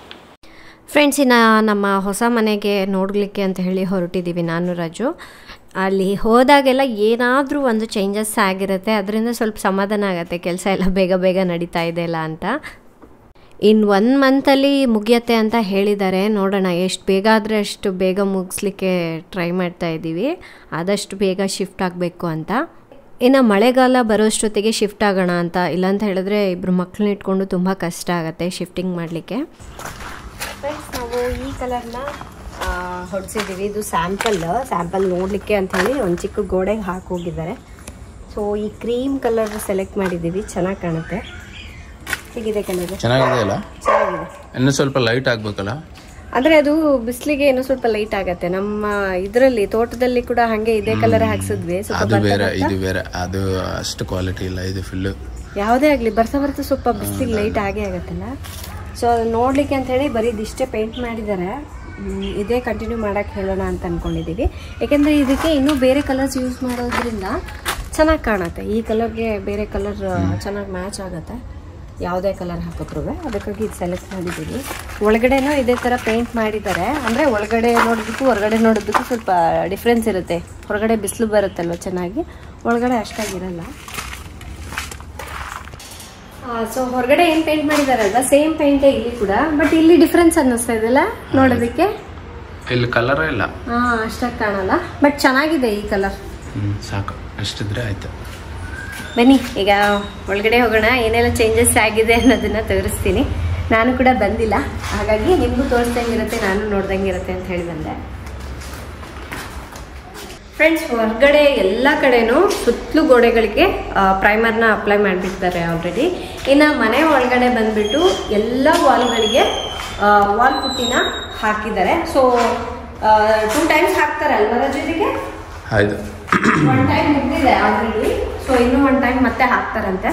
ಫ್ರೆಂಡ್ಸ್ ಇನ್ನು ನಮ್ಮ ಹೊಸ ಮನೆಗೆ ನೋಡಲಿಕ್ಕೆ ಅಂತ ಹೇಳಿ ಹೊರಟಿದ್ದೀವಿ ನಾನು ರಾಜು ಅಲ್ಲಿ ಹೋದಾಗೆಲ್ಲ ಏನಾದರೂ ಒಂದು ಚೇಂಜಸ್ ಆಗಿರುತ್ತೆ ಅದರಿಂದ ಸ್ವಲ್ಪ ಸಮಾಧಾನ ಆಗುತ್ತೆ ಕೆಲಸ ಎಲ್ಲ ಬೇಗ ಬೇಗ ನಡೀತಾ ಇದೆಯಲ್ಲ ಅಂತ ಇನ್ನು ಒನ್ ಮಂತಲ್ಲಿ ಮುಗಿಯತ್ತೆ ಅಂತ ಹೇಳಿದ್ದಾರೆ ನೋಡೋಣ ಎಷ್ಟು ಬೇಗ ಆದರೆ ಅಷ್ಟು ಬೇಗ ಮುಗಿಸ್ಲಿಕ್ಕೆ ಟ್ರೈ ಮಾಡ್ತಾ ಇದ್ದೀವಿ ಆದಷ್ಟು ಬೇಗ ಶಿಫ್ಟ್ ಆಗಬೇಕು ಅಂತ ಇನ್ನು ಮಳೆಗಾಲ ಬರೋಷ್ಟೊತ್ತಿಗೆ ಶಿಫ್ಟ್ ಆಗೋಣ ಅಂತ ಇಲ್ಲಾಂತ ಹೇಳಿದ್ರೆ ಇಬ್ಬರು ಮಕ್ಕಳನ್ನ ಇಟ್ಕೊಂಡು ತುಂಬ ಕಷ್ಟ ಆಗುತ್ತೆ ಶಿಫ್ಟಿಂಗ್ ಮಾಡಲಿಕ್ಕೆ ಫ್ರೆಂಡ್ಸ್ ನಾವು ಈ ಕಲರ್ನ ಹೊಡಿಸಿದ್ದೀವಿ ಇದು ಸ್ಯಾಂಪಲ್ ಸ್ಯಾಂಪಲ್ ನೋಡಲಿಕ್ಕೆ ಅಂತ ಹೇಳಿ ಒಂದು ಚಿಕ್ಕ ಗೋಡೆಗೆ ಹಾಕಿ ಹೋಗಿದ್ದಾರೆ ಸೊ ಈ ಕ್ರೀಮ್ ಕಲರ್ ಸೆಲೆಕ್ಟ್ ಮಾಡಿದ್ದೀವಿ ಚೆನ್ನಾಗಿ ಕಾಣುತ್ತೆ ಹೇಗಿದೆ ಕಲರ್ ಚೆನ್ನಾಗಿದೆ ಅಲ್ಲ ಚೆನ್ನಾಗಿದೆ ಇನ್ನು ಸ್ವಲ್ಪ ಲೈಟ್ ಆಗ್ಬೇಕಲ್ಲ ಆದರೆ ಅದು ಬಿಸಿಲಿಗೆ ಏನೋ ಸ್ವಲ್ಪ ಲೈಟ್ ಆಗತ್ತೆ ನಮ್ಮ ಇದರಲ್ಲಿ ತೋಟದಲ್ಲಿ ಕೂಡ ಹಾಗೆ ಇದೇ ಕಲರ್ ಹಾಕ್ಸಿದ್ವಿ ಸ್ವಲ್ಪ ಅದು ಬರ್ತಾ ಬೇರೆ ಬರ್ತಾ- ಇದು ಬೇರೆ ಅದು ಅಷ್ಟು ಕ್ವಾಲಿಟಿ ಇಲ್ಲ ಇದು ಫುಲ್ಲು ಯಾವುದೇ ಆಗಲಿ ಬರ್ತಾ ಬರ್ತಾ ಸ್ವಲ್ಪ ಬಿಸಿಲಿಗೆ ಲೈಟ್ ಆಗೇ ಆಗತ್ತಲ್ಲ ಸೊ ಅದು ನೋಡಲಿಕ್ಕೆ ಅಂತ ಹೇಳಿ ಬರೀ ಇದಿಷ್ಟೇ ಪೇಂಟ್ ಮಾಡಿದ್ದಾರೆ ಹ್ಮ್, ಇದೇ ಕಂಟಿನ್ಯೂ ಮಾಡೋಕ್ಕೆ ಹೇಳೋಣ ಅಂತ ಅಂದ್ಕೊಂಡಿದ್ದೀವಿ ಯಾಕೆಂದರೆ ಇದಕ್ಕೆ ಇನ್ನೂ ಬೇರೆ ಕಲರ್ಸ್ ಯೂಸ್ ಮಾಡೋದ್ರಿಂದ ಚೆನ್ನಾಗಿ ಕಾಣುತ್ತೆ ಈ ಕಲರ್ಗೆ ಬೇರೆ ಕಲರ್ ಚೆನ್ನಾಗಿ ಮ್ಯಾಚ್ ಆಗುತ್ತೆ ಯಾವುದೇ ಕಲರ್ ಹಾಕಿದ್ರು ಅದಕ್ಕಾಗಿ ಇದು ಸೆಲೆಕ್ಟ್ ಮಾಡಿದ್ದೀವಿ ಒಳಗಡೆನೂ ಇದೇ ಥರ ಪೇಂಟ್ ಮಾಡಿದ್ದಾರೆ ಅಂದರೆ ಒಳಗಡೆ ನೋಡೋದಕ್ಕೂ ಹೊರಗಡೆ ನೋಡೋದಕ್ಕೂ ಸ್ವಲ್ಪ ಡಿಫ್ರೆನ್ಸ್ ಇರುತ್ತೆ ಹೊರಗಡೆ ಬಿಸಿಲು ಬರುತ್ತಲ್ವ ಚೆನ್ನಾಗಿ ಒಳಗಡೆ ಅಷ್ಟಾಗಿರಲ್ಲ ಸೊ ಹೊರಗಡೆ ಏನು ಪೇಂಟ್ ಮಾಡಿದಾರಲ್ವಾ ಸೇಮ್ ಪೇಂಟೇ ಇಲ್ಲಿ ಕೂಡ ಬಟ್ ಇಲ್ಲಿ ಡಿಫ್ರೆನ್ಸ್ ಅನ್ನಿಸ್ತಾ ಇದೆಲ್ಲ ನೋಡೋದಕ್ಕೆ ಇಲ್ಲಿ ಕಲರೇ ಇಲ್ಲ ಹಾ ಅಷ್ಟಾಗಿ ಕಾಣಲ್ಲ ಬಟ್ ಚೆನ್ನಾಗಿದೆ ಈ ಕಲರ್ ಹ್ಮ್ ಸಾಕು ಅಷ್ಟಿದ್ರೆ ಆಯ್ತು ಬನ್ನಿ ಈಗ ಒಳಗಡೆ ಹೋಗೋಣ ಏನೆಲ್ಲ ಚೇಂಜಸ್ ಆಗಿದೆ ಅನ್ನೋದನ್ನ ತೋರಿಸ್ತೀನಿ ನಾನು ಕೂಡ ಬಂದಿಲ್ಲ ಹಾಗಾಗಿ ನಿಮಗೂ ತೋರಿಸ್ದಂಗಿರುತ್ತೆ ನಾನು ನೋಡ್ದಂಗಿರುತ್ತೆ ಅಂತ ಹೇಳಿ ಬಂದೆ ಫ್ರೆಂಡ್ಸ್ ಹೊರಗಡೆ ಎಲ್ಲ ಕಡೆನೂ ಸುತ್ತಲೂ ಗೋಡೆಗಳಿಗೆ ಪ್ರೈಮರ್ನ ಅಪ್ಲೈ ಮಾಡಿಬಿಡ್ತಾರೆ ಆಲ್ರೆಡಿ ಇನ್ನು ಮನೆ ಒಳಗಡೆ ಬಂದ್ಬಿಟ್ಟು ಎಲ್ಲ ವಾಲ್ಗಳಿಗೆ ವಾಲ್ ಪುಟ್ಟಿನ ಹಾಕಿದ್ದಾರೆ ಸೊ ಟೂ ಟೈಮ್ಸ್ ಹಾಕ್ತಾರೆ ಅಲ್ವಾ ರಜೆಗೆ ಆಯ್ತು ಒನ್ ಟೈಮ್ ಮುಗ್ದಿದೆ ಆಲ್ರೆಡಿ ಸೊ ಇನ್ನೂ ಒನ್ ಟೈಮ್ ಮತ್ತೆ ಹಾಕ್ತಾರಂತೆ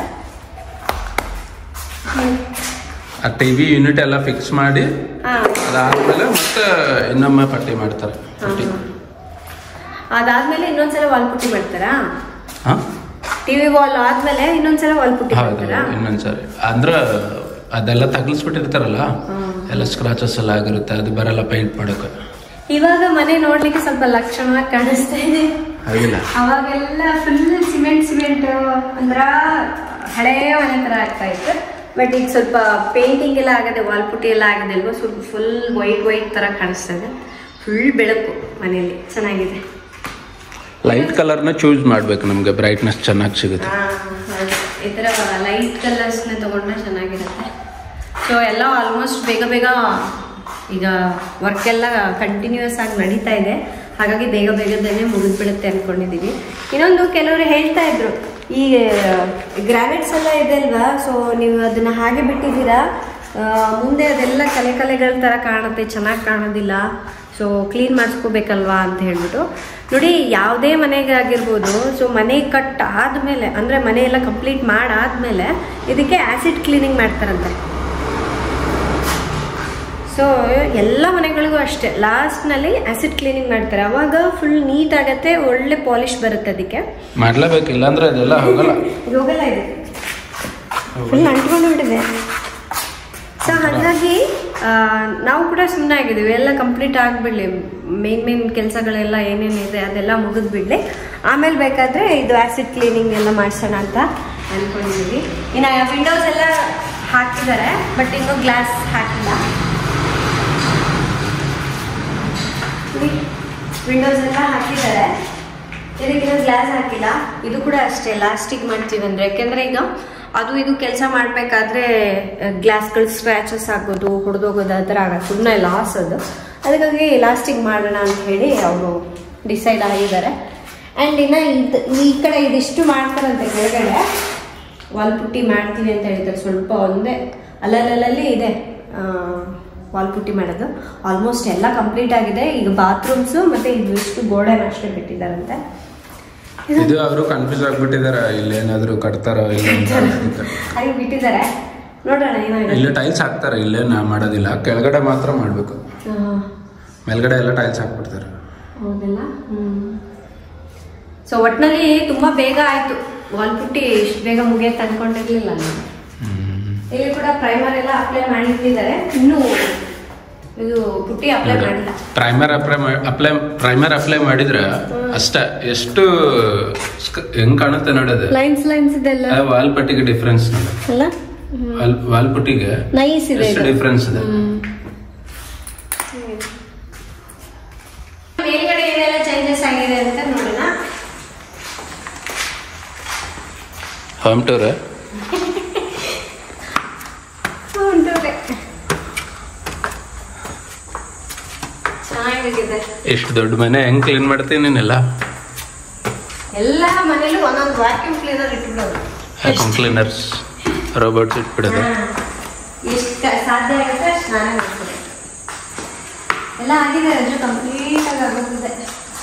ಆ ಟಿ ವಿ ಯೂನಿಟ್ ಎಲ್ಲ ಫಿಕ್ಸ್ ಮಾಡಿ ಹಾಂ ಅದಾದ್ಮೇಲೆ ಮತ್ತೆ ಇನ್ನೊಮ್ಮೆ ಪಟ್ಟಿ ಮಾಡ್ತಾರೆ ಪಟ್ಟಿ ಅದಾದ್ಮೇಲೆ ಇನ್ನೊಂದ್ಸಲ ವಾಲ್ ಪುಟ್ಟಿ ಮಾಡ್ತಾರಾ ಹಾ ಟಿವಿ ವಾಲ್ ಆದ್ಮೇಲೆ ಇನ್ನೊಂದ್ಸಲ ವಾಲ್ ಪುಟ್ಟಿ ಹೌದು ಮಾಡ್ತಾರಾ ಇನ್ನೊಂದ್ಸರಿ ಅಂದ್ರೆ ಅದೆಲ್ಲ ತಗಲಿಸ್ಬಿಟ್ಟಿರ್ತಾರಲ್ಲ ಎಲ್ಲ ಸ್ಕ್ರಾಚಸ್ ಎಲ್ಲ ಆಗಿರುತ್ತೆ ಅದು ಬರಲ್ಲ ಪೇಂಟ್ ಮಾಡೋಕೆ ಇವಾಗ ಮನೆ ನೋಡ್ಲಿಕ್ಕೆ ಸ್ವಲ್ಪ ಲಕ್ಷಣವಾಗಿ ಕಾಣಿಸ್ತಾ ಇದೆ ಆಗಿಲ್ಲ ಅವಾಗೆಲ್ಲ ಫುಲ್ ಸಿಮೆಂಟ್ ಸಿಮೆಂಟ್ ಅಂದ್ರ ಹಳೆಯ ಮನೆ ತರ ಆಗ್ತಾ ಇತ್ತು ಬಟ್ ಈಗ ಸ್ವಲ್ಪ ಪೇಂಟಿಂಗ್ ಎಲ್ಲ ಆಗದೆ ವಾಲ್ ಪುಟ್ಟಿ ಎಲ್ಲ ಆಗದೆ ಅಲ್ವಾ ಸ್ವಲ್ಪ ಫುಲ್ ವೈಟ್ ವೈಟ್ ತರ ಕಾಣಿಸ್ತಾ ಇದೆ ಫುಲ್ ಬೆಳಕು ಮನೆಯಲ್ಲಿ ಚೆನ್ನಾಗಿದೆ ಲೈಟ್ ಕಲರ್ನ ಚೂಸ್ ಮಾಡ್ಬೇಕು ನಮಗೆ ಬ್ರೈಟ್ನೆಸ್ ಚೆನ್ನಾಗಿ ಸಿಗುತ್ತೆ ಹಾ, ಹೌದು. ಈ ಥರ ಲೈಟ್ ಕಲರ್ಸ್ನ ತಗೊಂಡ್ರೆ ಚೆನ್ನಾಗಿರುತ್ತೆ ಸೊ ಎಲ್ಲ ಆಲ್ಮೋಸ್ಟ್ ಬೇಗ ಬೇಗ ಈಗ ವರ್ಕ್ ಎಲ್ಲ ಕಂಟಿನ್ಯೂಸ್ ಆಗಿ ನಡೀತಾ ಇದೆ ಹಾಗಾಗಿ ಬೇಗ ಬೇಗದಲ್ಲೇ ಮುಗಿದ್ಬಿಡುತ್ತೆ ಅನ್ಕೊಂಡಿದ್ದೀವಿ ಇನ್ನೊಂದು ಕೆಲವರು ಹೇಳ್ತಾ ಇದ್ರು ಈ ಗ್ರಾನೈಟ್ಸ್ ಎಲ್ಲ ಇದೆ ಅಲ್ವಾ ಸೊ ನೀವು ಅದನ್ನ ಹಾಗೆ ಬಿಟ್ಟಿದ್ದೀರಾ ಆ, ಮುಂದೆ ಅದೆಲ್ಲ ಕಲೆ ಕಲೆಗಳ ಥರ ಕಾಣುತ್ತೆ ಚೆನ್ನಾಗಿ ಕಾಣೋದಿಲ್ಲ ಸೊ ಕ್ಲೀನ್ ಮಾಡಿಸ್ಕೋಬೇಕಲ್ವಾ ಅಂತ ಹೇಳ್ಬಿಟ್ಟು ನೋಡಿ ಯಾವುದೇ ಮನೆಗೆ ಆಗಿರ್ಬೋದು ಸೊ ಮನೆ ಕಟ್ ಆದಮೇಲೆ ಅಂದರೆ ಮನೆ ಎಲ್ಲ ಕಂಪ್ಲೀಟ್ ಮಾಡಾದ್ಮೇಲೆ ಇದಕ್ಕೆ ಆ್ಯಸಿಡ್ ಕ್ಲೀನಿಂಗ್ ಮಾಡ್ತಾರಂತೆ ಸೊ ಎಲ್ಲ ಮನೆಗಳಿಗೂ ಅಷ್ಟೇ ಲಾಸ್ಟ್ನಲ್ಲಿ ಆ್ಯಸಿಡ್ ಕ್ಲೀನಿಂಗ್ ಮಾಡ್ತಾರೆ ಅವಾಗ ಫುಲ್ ನೀಟ್ ಆಗತ್ತೆ ಒಳ್ಳೆ ಪಾಲಿಶ್ ಬರುತ್ತೆ ಅದಕ್ಕೆ ಮಾಡ್ಲೇಬೇಕು ಇಲ್ಲಾಂದ್ರೆ ಅದೆಲ್ಲ ಹೋಗಲ್ಲ ಹೋಗಲ್ಲ ಇದು ಫುಲ್ ಅಂಟ್ಕೊಂಡು ಬಿಟ್ಟಿದೆ ಸೊ ಹಾಗಾಗಿ ಆ, ನಾವು ಕೂಡ ಸುಮ್ಮನೆ ಆಗಿದ್ದೀವಿ ಎಲ್ಲ ಕಂಪ್ಲೀಟ್ ಆಗಿಬಿಡ್ಲಿ ಮೇನ್ ಮೇನ್ ಕೆಲಸಗಳೆಲ್ಲ ಏನೇನಿದೆ ಅದೆಲ್ಲ ಮುಗಿದ್ಬಿಡ್ಲಿ ಆಮೇಲೆ ಬೇಕಾದರೆ ಇದು ಆ್ಯಸಿಡ್ ಕ್ಲೀನಿಂಗ್ ಎಲ್ಲ ಮಾಡಿಸೋಣ ಅಂತ ಅಂದ್ಕೊಂಡಿದ್ದೀವಿ ಇನ್ನು ವಿಂಡೋಸ್ ಎಲ್ಲ ಹಾಕಿದ್ದಾರೆ ಬಟ್ ಇನ್ನೂ ಗ್ಲಾಸ್ ಹಾಕಿಲ್ಲ ವಿಂಡೋಸ್ ಎಲ್ಲ ಹಾಕಿದ್ದಾರೆ ಇದಕ್ಕಿನ್ನ ಗ್ಲಾಸ್ ಹಾಕಿಲ್ಲ ಇದು ಕೂಡ ಅಷ್ಟೇ ಲಾಸ್ಟಿಗೆ ಮಾಡ್ತೀವಿ ಅಂದ್ರೆ ಯಾಕೆಂದ್ರೆ ಈಗ ಅದು ಇದು ಕೆಲಸ ಮಾಡಬೇಕಾದ್ರೆ ಗ್ಲಾಸ್ಗಳು ಸ್ಕ್ರ್ಯಾಚಸ್ ಆಗೋದು ಹೊಡೆದೋಗೋದು ಆ ಥರ ಆಗೋದು ಸುಮ್ಮನೆ ಲಾಸ್ ಅದು ಅದಕ್ಕಾಗಿ ಲಾಸ್ಟಿಗೆ ಮಾಡೋಣ ಅಂತ ಹೇಳಿ ಅವರು ಡಿಸೈಡ್ ಆಗಿದ್ದಾರೆ ಆ್ಯಂಡ್ ಇನ್ನು ಇದು ಈ ಕಡೆ ಇದಿಷ್ಟು ಮಾಡ್ತಾರಂತೆ ಕೆಳಗಡೆ ವಾಲ್ ಪುಟ್ಟಿ ಮಾಡ್ತೀವಿ ಅಂತ ಹೇಳ್ತಾರೆ ಸ್ವಲ್ಪ ಒಂದೇ ಅಲ್ಲಲ್ಲಲ್ಲಿ ಇದೆ ವಾಲ್ ಪುಟ್ಟಿ ಮಾಡೋದು ಆಲ್ಮೋಸ್ಟ್ ಎಲ್ಲ ಕಂಪ್ಲೀಟ್ ಆಗಿದೆ ಈಗ ಬಾತ್ರೂಮ್ಸು ಮತ್ತು ಇದಿಷ್ಟು ಗೋಡೆನ ಅಷ್ಟೇ ಬಿಟ್ಟಿದ್ದಾರಂತೆ ಇದು ಅವರು ಕನ್ಫ್ಯೂಸ್ ಆಗ್ಬಿಟ್ಟಿದಾರೆ ಇಲ್ಲೇನಾದ್ರು ಕಟ್ತಾರೋ ಇಲ್ಲ ಅಂತ ಅನ್ಸುತ್ತೆ. ಹಾಗೆ ಬಿಟ್ಟಿದ್ದಾರೆ ನೋಡೋಣ ಏನಾಗುತ್ತೆ ಇಲ್ಲಿ ಟೈಲ್ಸ್ ಹಾಕ್ತಾರೆ ಇಲ್ಲೇ ನಾ ಮಾಡೋದಿಲ್ಲ ಕೆಳಗಡೆ ಮಾತ್ರ ಮಾಡಬೇಕು ಆ, ಮೇಲ್ಗಡೆ ಎಲ್ಲ ಟೈಲ್ಸ್ ಹಾಕ್ಬಿಡ್ತಾರೆ ಹೌದಲ್ಲ ಸೊ ಒಟ್ನಲ್ಲಿ ತುಂಬಾ ಬೇಗ ಆಯ್ತು ವಾಲ್ ಪುಟ್ಟಿ ಇಷ್ಟು ಬೇಗ ಮುಗಿಯತ್ತೆ ಅನ್ಕೊಂಡಿರ್ಲಿಲ್ಲ ನಾನು ಇಲ್ಲಿ ಕೂಡ ಪ್ರೈಮರ್ ಎಲ್ಲ ಅಪ್ಲೈ ಮಾಡಿಟ್ಟಿದ್ದಾರೆ ಇನ್ನು ಇದು ಪುಟ್ಟಿ ಅಪ್ಲೈ ಮಾಡಿಲ್ಲ primer apply apply primer apply ಮಾಡಿದ್ರೆ ಅಷ್ಟೇ ಎಷ್ಟು ಸ್ಕ- ಹೆಂಗ್ ಕಾಣುತ್ತೆ ನೋಡೋದು ಲೈನ್ಸ್ ಲೈನ್ಸ್ ಇದೆಲ್ಲ ಆ ವಾಲ್ ಪಟ್ಟಿಗೆ ಡಿಫ್ರೆನ್ಸ್ ನೋಡಿ ಅಲ್ಲ ವಾಲ್ ವಾಲ್ ಪಟ್ಟಿಗೆ ನೈಸ್ ಇದೆ ಎಷ್ಟು ಇದು ಡಿಫ್ರೆನ್ಸ್ ಇದೆ ಮೇಲ್ಗಡೆ ಏನೆಲ್ಲ ಚೇಂಜಸ್ ಆಗಿದೆ ಅಂತ ನೋಡೋಣ ಹೋಮ್ ಟೂರ್ ಹೊಂಟೋದೆ ಚೆನ್ನಾಗಿದೆ ಎಷ್ಟು ದೊಡ್ಡ ಮನೆ ಹೆಂಗ್ ಕ್ಲೀನ್ ಮಾಡ್ತೀನಿ ನೀನೆಲ್ಲ ಎಲ್ಲ ಮನೇಲೂ ಒಂದೊಂದು ವ್ಯಾಕ್ಯೂಮ್ ಕ್ಲೀನರ್ ಇಟ್ಬಿಡೋದು ವ್ಯಾಕ್ಯೂಮ್ ಕ್ಲೀನರ್ಸ್ ರೋಬೋಟ್ಸ್ ಇಟ್ಬಿಡೋದು ಎಷ್ಟು ಸಾಧ್ಯ ಆಗುತ್ತೆ ಅಷ್ಟು ನಾನೇ ಮಾಡ್ತೀನಿ ಎಲ್ಲ ಆಗಿದೆ ರಜು ಕಂಪ್ಲೀಟ್ ಆಗಿ ಆಗೋಗಿದೆ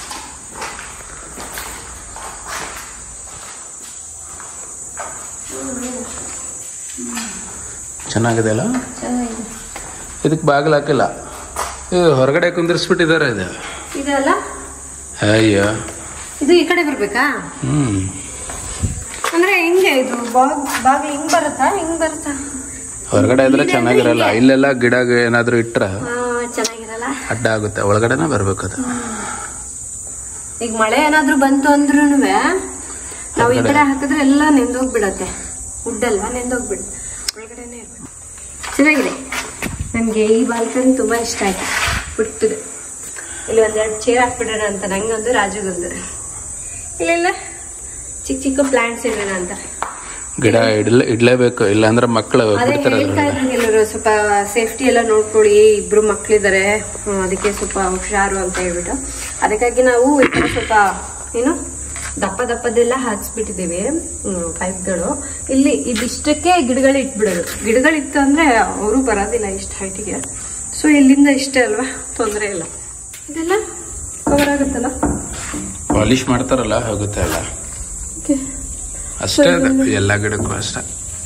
ಚೆನ್ನಾಗಿದೆ ಅಲ್ಲ ಚೆನ್ನಾಗಿದೆ ಇದಕ್ಕೆ ಬಾಗಿಲು ಹಾಕಿಲ್ಲ ಇದು ಹೊರಗಡೆ ಕುಂದಿರ್ಸ್ಬಿಟ್ಟಿದ್ದಾರೆ ಇದು ಇದಲ್ಲ ಅಯ್ಯೋ ಇದು ಈ ಕಡೆ ಬರ್ಬೇಕಾ ಹ್ಮ್ ಅಂದ್ರೆ ಹೆಂಗೆ ಇದು ಬಾಗ್ ಬಾಗ್ ಹಿಂಗ್ ಬರುತ್ತಾ ಹಿಂಗ್ ಬರುತ್ತಾ ಹೊರಗಡೆ ಇದ್ರೆ ಚೆನ್ನಾಗಿರಲ್ಲ ಇಲ್ಲೆಲ್ಲ ಗಿಡ ಏನಾದ್ರು ಇಟ್ರ ಆ, ಚೆನ್ನಾಗಿರಲ್ಲ ಅಡ್ಡ ಆಗುತ್ತೆ ಒಳಗಡೆನೆ ಬರ್ಬೇಕು ಅದು ಈಗ ಮಳೆ ಏನಾದ್ರೂ ಬಂತು ಅಂದ್ರೂ ನಾವು ಈ ಕಡೆ ಹಾಕಿದ್ರೆ ಎಲ್ಲ ನೆಂದೋಗ್ಬಿಡತ್ತೆ ವುಡ್ ಅಲ್ವಾ ನೆಂದೋಗ್ಬಿಡುತ್ತೆ ಒಳಗಡೆನೆ ಇರ್ಬೇಕು ಚೆನ್ನಾಗಿದೆ ನನಗೆ ಈ ಬಾಲ್ಕನಿ ತುಂಬಾ ಇಷ್ಟ ಆಯ್ತು ಬಿಟ್ಟದು ಇಲ್ಲಿ ಒಂದೆರಡು ಚೇರ್ ಹಾಕ್ಬಿಡೋಣ ಅಂತ ನಂಗೊಂದು ರಾಜುಗೊಂದು ಇಲ್ಲೆಲ್ಲ ಚಿಕ್ಕ ಚಿಕ್ಕ ಪ್ಲಾಂಟ್ಸ್ ಇಡೋಣ ಅಂತ ಗಿಡ ಇಡ್ಲೇ ಇಡ್ಲೇಬೇಕು ಇಲ್ಲಾಂದ್ರೆ ಮಕ್ಕಳು ಅದೇ ಬಿಡ್ತಾರೆ ಹೇಳ್ತಾ ಅದ್ರೊಳಗೆ. ಇದ್ರು ಎಲ್ಲರೂ ಸ್ವಲ್ಪ ಸೇಫ್ಟಿ ಎಲ್ಲ ನೋಡ್ಕೊಳ್ಳಿ ಇಬ್ರು ಮಕ್ಳಿದ್ದಾರೆ ಹ್ಮ್, ಅದಕ್ಕೆ ಸ್ವಲ್ಪ ಹುಷಾರು ಅಂತ ಹೇಳ್ಬಿಟ್ಟು ಅದಕ್ಕಾಗಿ ನಾವು ಈ ಕಡೆ ಸ್ವಲ್ಪ ಏನು ದಪ್ಪ ದಪ್ಪದೆಲ್ಲ ಹಾಕ್ಸ್ಬಿಟ್ಟಿದ್ದೀವಿ ಪೈಪ್ಗಳು ಇಲ್ಲಿ ಇದಿಷ್ಟಕ್ಕೆ ಗಿಡಗಳು ಇಟ್ಬಿಡೋದು ಗಿಡಗಳಿತ್ತು ಅಂದ್ರೆ ಅವರು ಬರೋದಿಲ್ಲ ಇಷ್ಟು ಹೈಟಿಗೆ ಸೊ ಇಲ್ಲಿಂದ ಇಷ್ಟೇ ಅಲ್ವಾ ತೊಂದರೆ ಇಲ್ಲ ಇದೆಲ್ಲ ಕವರ್ ಆಗುತ್ತಲ್ಲ ಪಾಲಿಶ್ ಮಾಡ್ತಾರಲ್ಲ ಹೋಗುತ್ತೆ ಅಲ್ಲ Okay. ಅಷ್ಟೇ ಅದು ಎಲ್ಲ ಗಿಡಕ್ಕೂ ಅಷ್ಟೇ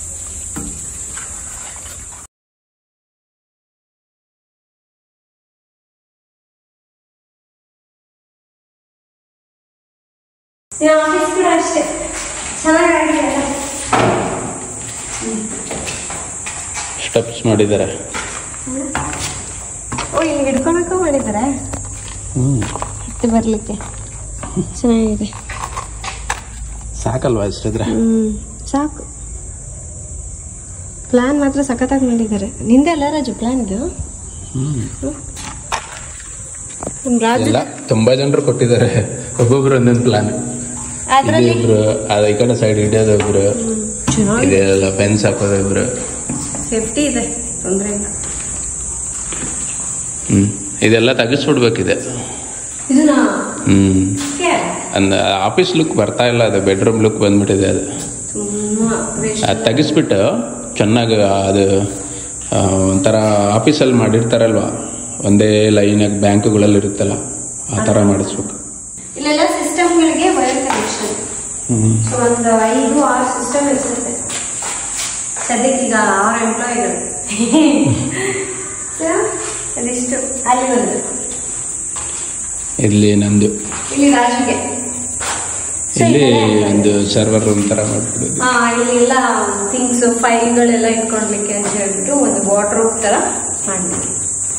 ಈ ಆಫೀಸ್ ಕೂಡ ಅಷ್ಟೇ ಚೆನ್ನಾಗಾಗಿದೆ ಅಲ್ಲ? ಸ್ಟೆಪ್ಸ್ ಮಾಡಿದ್ದಾರೆ ಓ ಇಲ್ಲಿ ಹಿಡ್ಕೊಳಕ್ಕೂ ಮಾಡಿದ್ದಾರೆ ಹ್ಮ್ ಹತ್ತಿ ಬರ್ಲಿಕ್ಕೆ ಚೆನ್ನಾಗಿದೆ ಸಾಕಲ್ವಾ ಇಷ್ಟಿದ್ರೆ ಹ್ಮ್ ಸಾಕು ಪ್ಲಾನ್ ಮಾತ್ರ ಸಖತ್ತಾಗಿ ಮಾಡಿದ್ದಾರೆ ನಿಂದೆಲ್ಲ ರಾಜು ಪ್ಲಾನ್ ಇದು ಹ್ಮ್ ನಮ್ ರಾಜು ಎಲ್ಲ ತುಂಬಾ ಜನರು ಕೊಟ್ಟಿದ್ದಾರೆ ಒಬ್ಬೊಬ್ರು ಒಂದೊಂದು ಪ್ಲಾನ್ ಅದ್ರಲ್ಲಿ ಇಬ್ರು ಅದ ಈ ಕಡೆ ಸೈಡ್ ಹಿಡಿಯೋದು ಒಬ್ರು ಚೆನ್ನಾಗಿ ಇದೆಲ್ಲ ಫೆನ್ಸ್ ಹಾಕೋದು ಇಬ್ರು ಸೇಫ್ಟಿ ಇದೆ ತೊಂದರೆ ಇಲ್ಲ ಹ್ಮ್ ಇದೆಲ್ಲ ತೆಗಿಸ್ಬಿಡ್ಬೇಕಿದೆ ಇದನ್ನ ಹ್ಮ್ ಕೆ- ಅಂದ ಆಫೀಸ್ ಲುಕ್ ಬರ್ತಾ ಇಲ್ಲ ಅದು ಬೆಡ್ರೂಮ್ ಲುಕ್ ಬಂದ್ಬಿಟ್ಟಿದೆ ಅದು ತುಂಬಾ waste. ಅದು ತೆಗಿಸ್ಬಿಟ್ಟು ಚೆನ್ನಾಗಿ ಅದು ಆ, ಒಂಥರ ಆಫೀಸಲ್ಲಿ ಮಾಡಿರ್ತಾರಲ್ವಾ ಒಂದೇ ಲೈನಾಗಿ ಬ್ಯಾಂಕ್ಗಳಲ್ಲಿ ಇರುತ್ತಲ್ಲ ಆ ಥರ ಮಾಡಿಸ್ಬೇಕು ಇಲ್ಲೆಲ್ಲ ಸಿಸ್ಟಮ್ಗಳಿಗೆ ವೈರ್ ಕನೆಕ್ಷನ್ ಹ್ಮ್ ಸೊ ಒಂದು ಐದು ಆರು ಸಿಸ್ಟಮ್ ಇರ್ತದೆ ಸದ್ಯಕ್ಕೆ ಈಗ ಆರು ಎಂಪ್ಲಾಯಿಗಳು ಸೊ ಅದಿಷ್ಟು ಅಲ್ಲಿ ಒಂದು ಇಲ್ಲಿ ನಂದು ಇಲ್ಲಿ ರಾಜುಗೆ So, ಇಲ್ಲಿ ಇದೆಲ್ಲ ಒಂದು ಸರ್ವರ್ ರೂಮ್ ಥರ ಮಾಡ್ಬಿಡೋದು ಆ, ಇಲ್ಲಿ ಎಲ್ಲ ಥಿಂಗ್ಸ್ ಫೈಲ್ಗಳೆಲ್ಲ ಇಟ್ಕೊಳ್ಲಿಕ್ಕೆ ಅಂತ ಹೇಳ್ಬಿಟ್ಟು ಒಂದು ವಾಟರ್ ತರ ಮಾಡ್ಲಿಕ್ಕೆ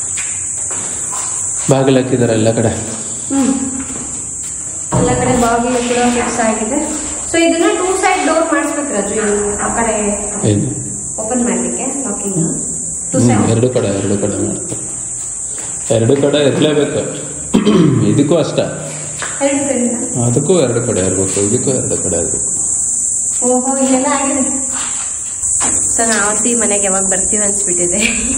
ಬಾಗಿಲು ಹಾಕಿದ್ದಾರೆ ಎಲ್ಲ ಕಡೆ ಹ್ಮ್ ಎಲ್ಲ ಕಡೆ ಬಾಗಿಲು ಕೂಡ ಫಿಕ್ಸ್ ಆಗಿದೆ ಸೊ ಇದನ್ನ ಟೂ ಸೈಡ್ ಡೋರ್ ಮಾಡಿಸ್ಬೇಕು ರಾಜು ಇದು ಆ ಕಡೆ ಏನು ಓಪನ್ ಮಾಡ್ಲಿಕ್ಕೆ ಲಾಕಿಂಗ್ ಟೂ ಹ್ಮ್, ಸೈಡ್ ಎರಡು ಕಡೆ ಎರಡು ಕಡೆ ಮಾಡ್ತಾರೆ ಎರಡು ಕಡೆ ಇರಲೇಬೇಕು ಇದಕ್ಕೂ ಅಷ್ಟೇ ಎರಡು ಕಡೆಯಿಂದ ಅದಕ್ಕೂ ಎರಡು ಕಡೆ ಇರಬೇಕು ಇದಕ್ಕೂ ಎರಡು ಕಡೆ ಇರಬೇಕು ಓಹೋ ಇಲ್ಲೆಲ್ಲ ಆಗಿದೆ ಸೊ ನಾವತ್ತಿ ಮನೆಗೆ ಯಾವಾಗ ಬರ್ತೀವಿ ಅನ್ಸ್ಬಿಟ್ಟಿದೆ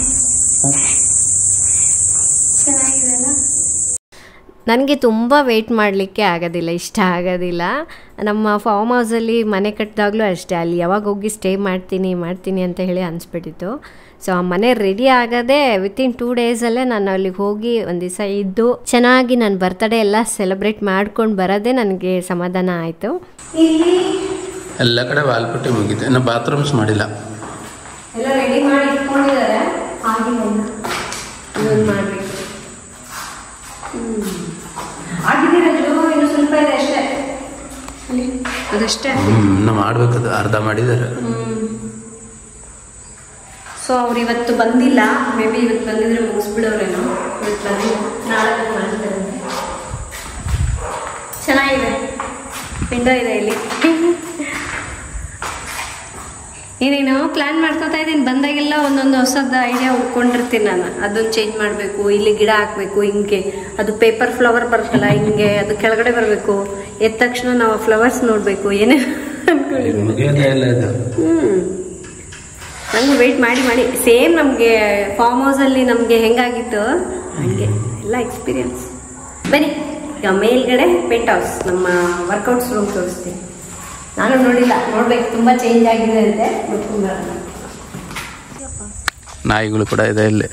ಚೆನ್ನಾಗಿದೆಲ್ಲ ನನಗೆ ತುಂಬ ವೆಯ್ಟ್ ಮಾಡಲಿಕ್ಕೆ ಆಗೋದಿಲ್ಲ ಇಷ್ಟ ಆಗೋದಿಲ್ಲ ನಮ್ಮ ಫಾರ್ಮ್ ಹೌಸಲ್ಲಿ ಮನೆ ಕಟ್ಟಿದಾಗಲೂ ಅಷ್ಟೇ ಅಲ್ಲಿ ಯಾವಾಗ ಹೋಗಿ ಸ್ಟೇ ಮಾಡ್ತೀನಿ ಮಾಡ್ತೀನಿ ಅಂತ ಹೇಳಿ ಅನಿಸ್ಬಿಟ್ಟಿತ್ತು ಸೊ ಆ ಮನೆ ರೆಡಿ ಆಗದೆ ವಿತಿನ್ ಟೂ ಡೇಸಲ್ಲೇ ನಾನು ಅಲ್ಲಿಗೆ ಹೋಗಿ ಒಂದು ದಿವಸ ಇದ್ದು ಚೆನ್ನಾಗಿ ನನ್ನ ಬರ್ತಡೇ ಎಲ್ಲ ಸೆಲೆಬ್ರೇಟ್ ಮಾಡ್ಕೊಂಡು ಬರೋದೇ ನನಗೆ ಸಮಾಧಾನ ಆಯಿತು ಇಲ್ಲಿ ಎಲ್ಲ ಕಡೆ ವಾಲ್ಪಟ್ಟಿ ಮುಗಿದೆ ಇನ್ನು ಬಾತ್ರೂಮ್ಸ್ ಮಾಡಿಲ್ಲ ಎಲ್ಲ ರೆಡಿ ಮಾಡಿ ಇಟ್ಕೊಂಡಿದ್ದಾರೆ ಆಗಿಲ್ಲ ಇನ್ನೊಂದು ಮಾಡಬೇಕು ಆಗಿದೆ ರಜು ಇನ್ನು ಸ್ವಲ್ಪ ಇದೆ ಅಷ್ಟೇ ಅಲ್ಲಿ ಅದಷ್ಟೇ ಹ್ಮ್, ಇನ್ನು ಮಾಡ್ಬೇಕದು ಅರ್ಧ ಮಾಡಿದ್ದಾರೆ ಸೊ ಅವ್ರು ಇವತ್ತು ಬಂದಿಲ್ಲ ಮೇ ಬಿ ಇವತ್ತು ಬಂದಿದ್ರೆ ಮುಗಿಸ್ಬಿಡೋರೇನೋ ಇವತ್ತು ಬಂದಿಲ್ಲ ನಾಳೆ ಬಂದು ಮಾಡ್ತಾರಂತೆ ಚೆನ್ನಾಗಿದೆ ವಿಂಡೋ ಇದೆ ಇಲ್ಲಿ ಏನೇನೋ ಪ್ಲ್ಯಾನ್ ಮಾಡ್ಕೊತಾ ಇದ್ದೀನಿ ಬಂದಾಗೆಲ್ಲ ಒಂದೊಂದು ಹೊಸದ ಐಡಿಯಾ ಹುಡ್ಕೊಂಡಿರ್ತೀನಿ ನಾನು ಅದನ್ನು ಚೇಂಜ್ ಮಾಡಬೇಕು ಇಲ್ಲಿ ಗಿಡ ಹಾಕಬೇಕು ಹಿಂಗೆ ಅದು ಪೇಪರ್ ಫ್ಲವರ್ ಬರುತ್ತಲ್ಲ ಹಿಂಗೆ ಅದು ಕೆಳಗಡೆ ಬರಬೇಕು ಎದ್ದ ತಕ್ಷಣ ನಾವು ಫ್ಲವರ್ಸ್ ನೋಡಬೇಕು ಏನೇ ಅನ್ಕೊಂಡಿದ್ದೀನಿ ಮುಗಿಯೋದೇ ಇಲ್ಲ ಇದು ಹ್ಮ್ ನಂಗೆ ವೆಯ್ಟ್ ಮಾಡಿ ಮಾಡಿ ಸೇಮ್ ನಮಗೆ ಫಾರ್ಮ್ ಹೌಸಲ್ಲಿ ನಮಗೆ ಹೆಂಗಾಗಿತ್ತು ಹಂಗೆ ಎಲ್ಲ ಎಕ್ಸ್ಪೀರಿಯನ್ಸ್ ಬನ್ನಿ ಈಗ ಮೇಲ್ಗಡೆ ಪೆಂಟ್ ಹೌಸ್ ನಮ್ಮ ವರ್ಕೌಟ್ಸ್ ರೂಮ್ ತೋರಿಸ್ತೀನಿ ನಾನು ನೋಡಿಲ್ಲ ನೋಡ್ಬೇಕು ತುಂಬ ಚೇಂಜ್ ಆಗಿದೆ ಅಂತೆ ನೋಡ್ಕೊಂಡು ಬರೋಣ ನಾಯಿಗಳು ಕೂಡ ಇದೆ ಇಲ್ಲಿ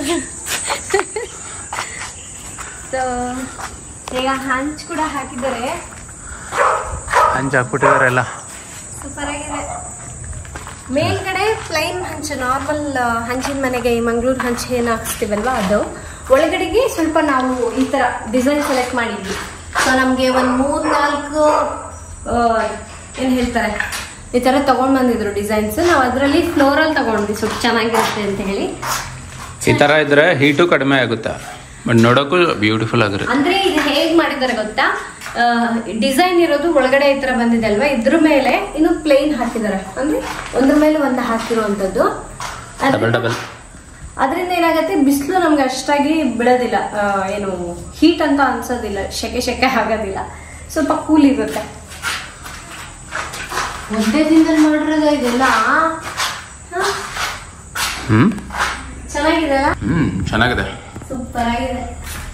ಸೊ ಈಗ ಹಂಚ್ ಕೂಡ ಹಾಕಿದ್ದಾರೆ ಹಂಚ್ ಹಾಕ್ಬಿಟ್ಟಿದ್ದಾರೆ ಎಲ್ಲ ಸೂಪರ್ ಆಗಿದೆ ಮೇಲ್ಗಡೆ ಪ್ಲೈನ್ ಹಂಚು ನಾರ್ಮಲ್ ಹಂಚಿನ ಮನೆಗೆ ಈ ಮಂಗಳೂರು ಹಂಚು ಏನು ಹಾಕ್ಸ್ತೀವಲ್ವ ಅದು ಒಳಗಡೆಗೆ ಸ್ವಲ್ಪ ನಾವು ಈ ಥರ ಡಿಸೈನ್ ಸೆಲೆಕ್ಟ್ ಮಾಡಿದ್ವಿ ಸೊ ನಮಗೆ ಒಂದು ಮೂರು ನಾಲ್ಕು ಏನು ಹೇಳ್ತಾರೆ ಈ ಥರ ತೊಗೊಂಡು ಬಂದಿದ್ರು ಡಿಸೈನ್ಸ್ ನಾವು ಅದರಲ್ಲಿ ಫ್ಲೋರಲ್ ತೊಗೊಂಡ್ವಿ ಸ್ವಲ್ಪ ಚೆನ್ನಾಗಿರುತ್ತೆ ಅಂತ ಹೇಳಿ ಈ ಥರ ಇದ್ರೆ ಹೀಟು ಕಡಿಮೆ ಆಗುತ್ತೆ ಬಟ್ ನೋಡೋಕ್ಕೂ ಬ್ಯೂಟಿಫುಲ್ ಆಗಿರುತ್ತೆ ಅಂದ್ರೆ ಇದು ಹೇಗ್ ಮಾಡಿದ್ದಾರೆ ಗೊತ್ತಾ ಡಿಸೈನ್ ಇರೋದು ಒಳಗಡೆ ಈ ತರ ಬಂದಿದೆ ಅಲ್ವಾ ಇದ್ರ ಮೇಲೆ ಇನ್ನು ಪ್ಲೇನ್ ಹಾಕಿದ್ದಾರೆ ಅಂದ್ರೆ ಒಂದ್ರ ಮೇಲೆ ಒಂದು ಹಾಕಿರುವಂತದ್ದು ಡಬಲ್ ಡಬಲ್ ಅದರಿಂದ ಏನಾಗತ್ತೆ ಬಿಸಿಲು ನಮ್ಗೆ ಅಷ್ಟಾಗಿ ಬಿಡೋದಿಲ್ಲ ಆ, ಏನು ಹೀಟ್ ಅಂತ ಅನ್ಸೋದಿಲ್ಲ ಸೆಕೆ ಸೆಕೆ ಆಗೋದಿಲ್ಲ ಸ್ವಲ್ಪ ಕೂಲ್ ಇರುತ್ತೆ ಒಂದೇ ದಿನದಲ್ಲಿ ಮಾಡಿರೋದ ಇದೆಲ್ಲ ಹ್ಞೂ ಚೆನ್ನಾಗಿದೆ ಹ್ಞೂ ಚೆನ್ನಾಗಿದೆ ಸೂಪರ್ ಆಗಿದೆ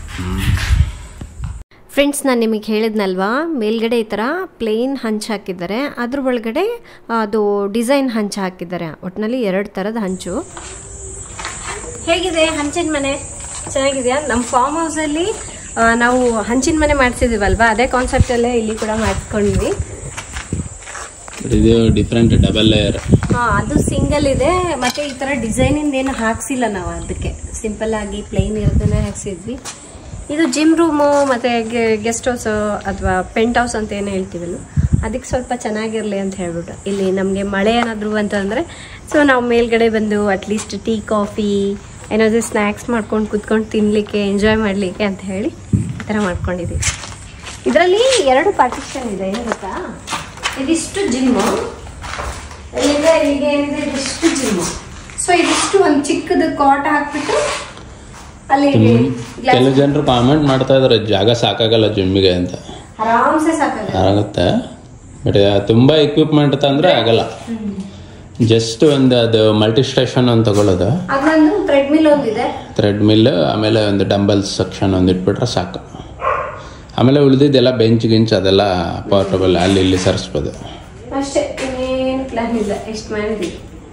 ಫ್ರೆಂಡ್ಸ್ ನಾನು ನಿಮಗೆ ಹೇಳಿದ್ನಲ್ವಾ ಮೇಲ್ಗಡೆ ಈ ಥರ ಪ್ಲೇನ್ ಹಂಚು ಹಾಕಿದ್ದಾರೆ ಅದ್ರ ಒಳಗಡೆ ಅದು ಡಿಸೈನ್ ಹಂಚು ಹಾಕಿದ್ದಾರೆ ಒಟ್ಟಿನಲ್ಲಿ ಎರಡು ಥರದ ಹಂಚು ಹೇಗಿದೆ ಹಂಚಿನ ಮನೆ ಚೆನ್ನಾಗಿದೆಯಾ ನಮ್ಮ ಫಾರ್ಮ್ ಹೌಸಲ್ಲಿ ನಾವು ಹಂಚಿನ ಮನೆ ಮಾಡಿಸಿದ್ದೀವಲ್ವಾ ಅದೇ ಕಾನ್ಸೆಪ್ಟಲ್ಲೇ ಇಲ್ಲಿ ಕೂಡ ಮಾಡಿಸ್ಕೊಂಡ್ವಿ ಇದು ಡಿಫ್ರೆಂಟ್ ಡಬಲ್ ಲೇಯರ್ ಹಾ ಅದು ಸಿಂಗಲ್ ಇದೆ ಮತ್ತೆ ಈ ತರ ಡಿಸೈನಿಂದ ಏನು ಹಾಕ್ಸಿಲ್ಲ ನಾವು ಅದಕ್ಕೆ ಸಿಂಪಲ್ ಆಗಿ ಪ್ಲೈನ್ ಇರೋದನ್ನೇ ಹಾಕ್ಸಿದ್ವಿ ಇದು ಜಿಮ್ ರೂಮು ಮತ್ತೆ ಗೆಸ್ಟ್ ಹೌಸ್ ಅಥವಾ ಪೆಂಟ್ ಹೌಸ್ ಅಂತ ಏನು ಹೇಳ್ತೀವಲ್ಲ ಅದಕ್ಕೆ ಸ್ವಲ್ಪ ಚೆನ್ನಾಗಿರಲಿ ಅಂತ ಹೇಳ್ಬಿಟ್ಟು ಇಲ್ಲಿ ನಮಗೆ ಮಳೆ ಏನಾದರೂ ಅಂತಂದರೆ ಸೊ ನಾವು ಮೇಲ್ಗಡೆ ಬಂದು ಅಟ್ಲೀಸ್ಟ್ ಟೀ ಕಾಫಿ ಏನಾದರೂ ಸ್ನ್ಯಾಕ್ಸ್ ಮಾಡ್ಕೊಂಡು ಕುತ್ಕೊಂಡು ತಿನ್ನಲಿಕ್ಕೆ ಎಂಜಾಯ್ ಮಾಡಲಿಕ್ಕೆ ಅಂತ ಹೇಳಿ ಈ ಥರ ಮಾಡ್ಕೊಂಡಿದ್ದೀವಿ ಇದರಲ್ಲಿ ಎರಡು ಪಾರ್ಟಿಷನ್ ಇದೆ ಏನು ಗೊತ್ತಾ ಇದಿಷ್ಟು ಜಿಮ್ಮು ಇಲ್ಲಿಂದ ಇಲ್ಲಿಗೆ ಏನಿದೆ ಇದಿಷ್ಟು ಜಿಮ್ಮು ಸೊ ಇದಿಷ್ಟು ಒಂದು ಚಿಕ್ಕದು ಕಾಟ್ ಹಾಕ್ಬಿಟ್ಟು ಅಲ್ಲಿ glass ಕೆಲವು ಜನರು ಕಾಮೆಂಟ್ ಮಾಡ್ತಾ ಇದಾರೆ ಜಾಗ ಸಾಕಾಗಲ್ಲ ಜಿಮ್ಮಿಗೆ ಅಂತ ಆರಾಮ್ಸೆ ಸಾಕಾಗುತ್ತೆ ಆಗುತ್ತೆ ಬಟ್ ತುಂಬ ಎಕ್ವಿಪ್ಮೆಂಟ್ ತಂದ್ರೆ ಆಗಲ್ಲ ಜಸ್ಟ್ ಒಂದು ಅದು ಮಲ್ಟಿ ಸ್ಟೇಷನ್ ಅಂತ ತಗೊಳ್ಳೋದು ಅದೊಂದು ಟ್ರೆಡ್ಮಿಲ್ ಒಂದಿದೆ ಥ್ರೆಡ್ ಮಿಲ್ ಆಮೇಲೆ ಒಂದು ಡಂಬಲ್ಸ್ ಸೆಕ್ಷನ್ ಒಂದು ಇಟ್ಬಿಟ್ರೆ ಸಾಕು ಆಮೇಲೆ ಉಳಿದಿದ್ದೆಲ್ಲ ಬೆಂಚ್ ಗಿಂಚ್ ಅದೆಲ್ಲ ಪೋರ್ಟಬಲ್ ಅಲ್ಲಿ ಇಲ್ಲಿ ಸರಿಸ್ಬೋದು ಅಷ್ಟೇ ಇನ್ನೇನು ಪ್ಲಾನ್ ಇಲ್ಲ ಎಷ್ಟು ಮಾಡಿದ್ವಿ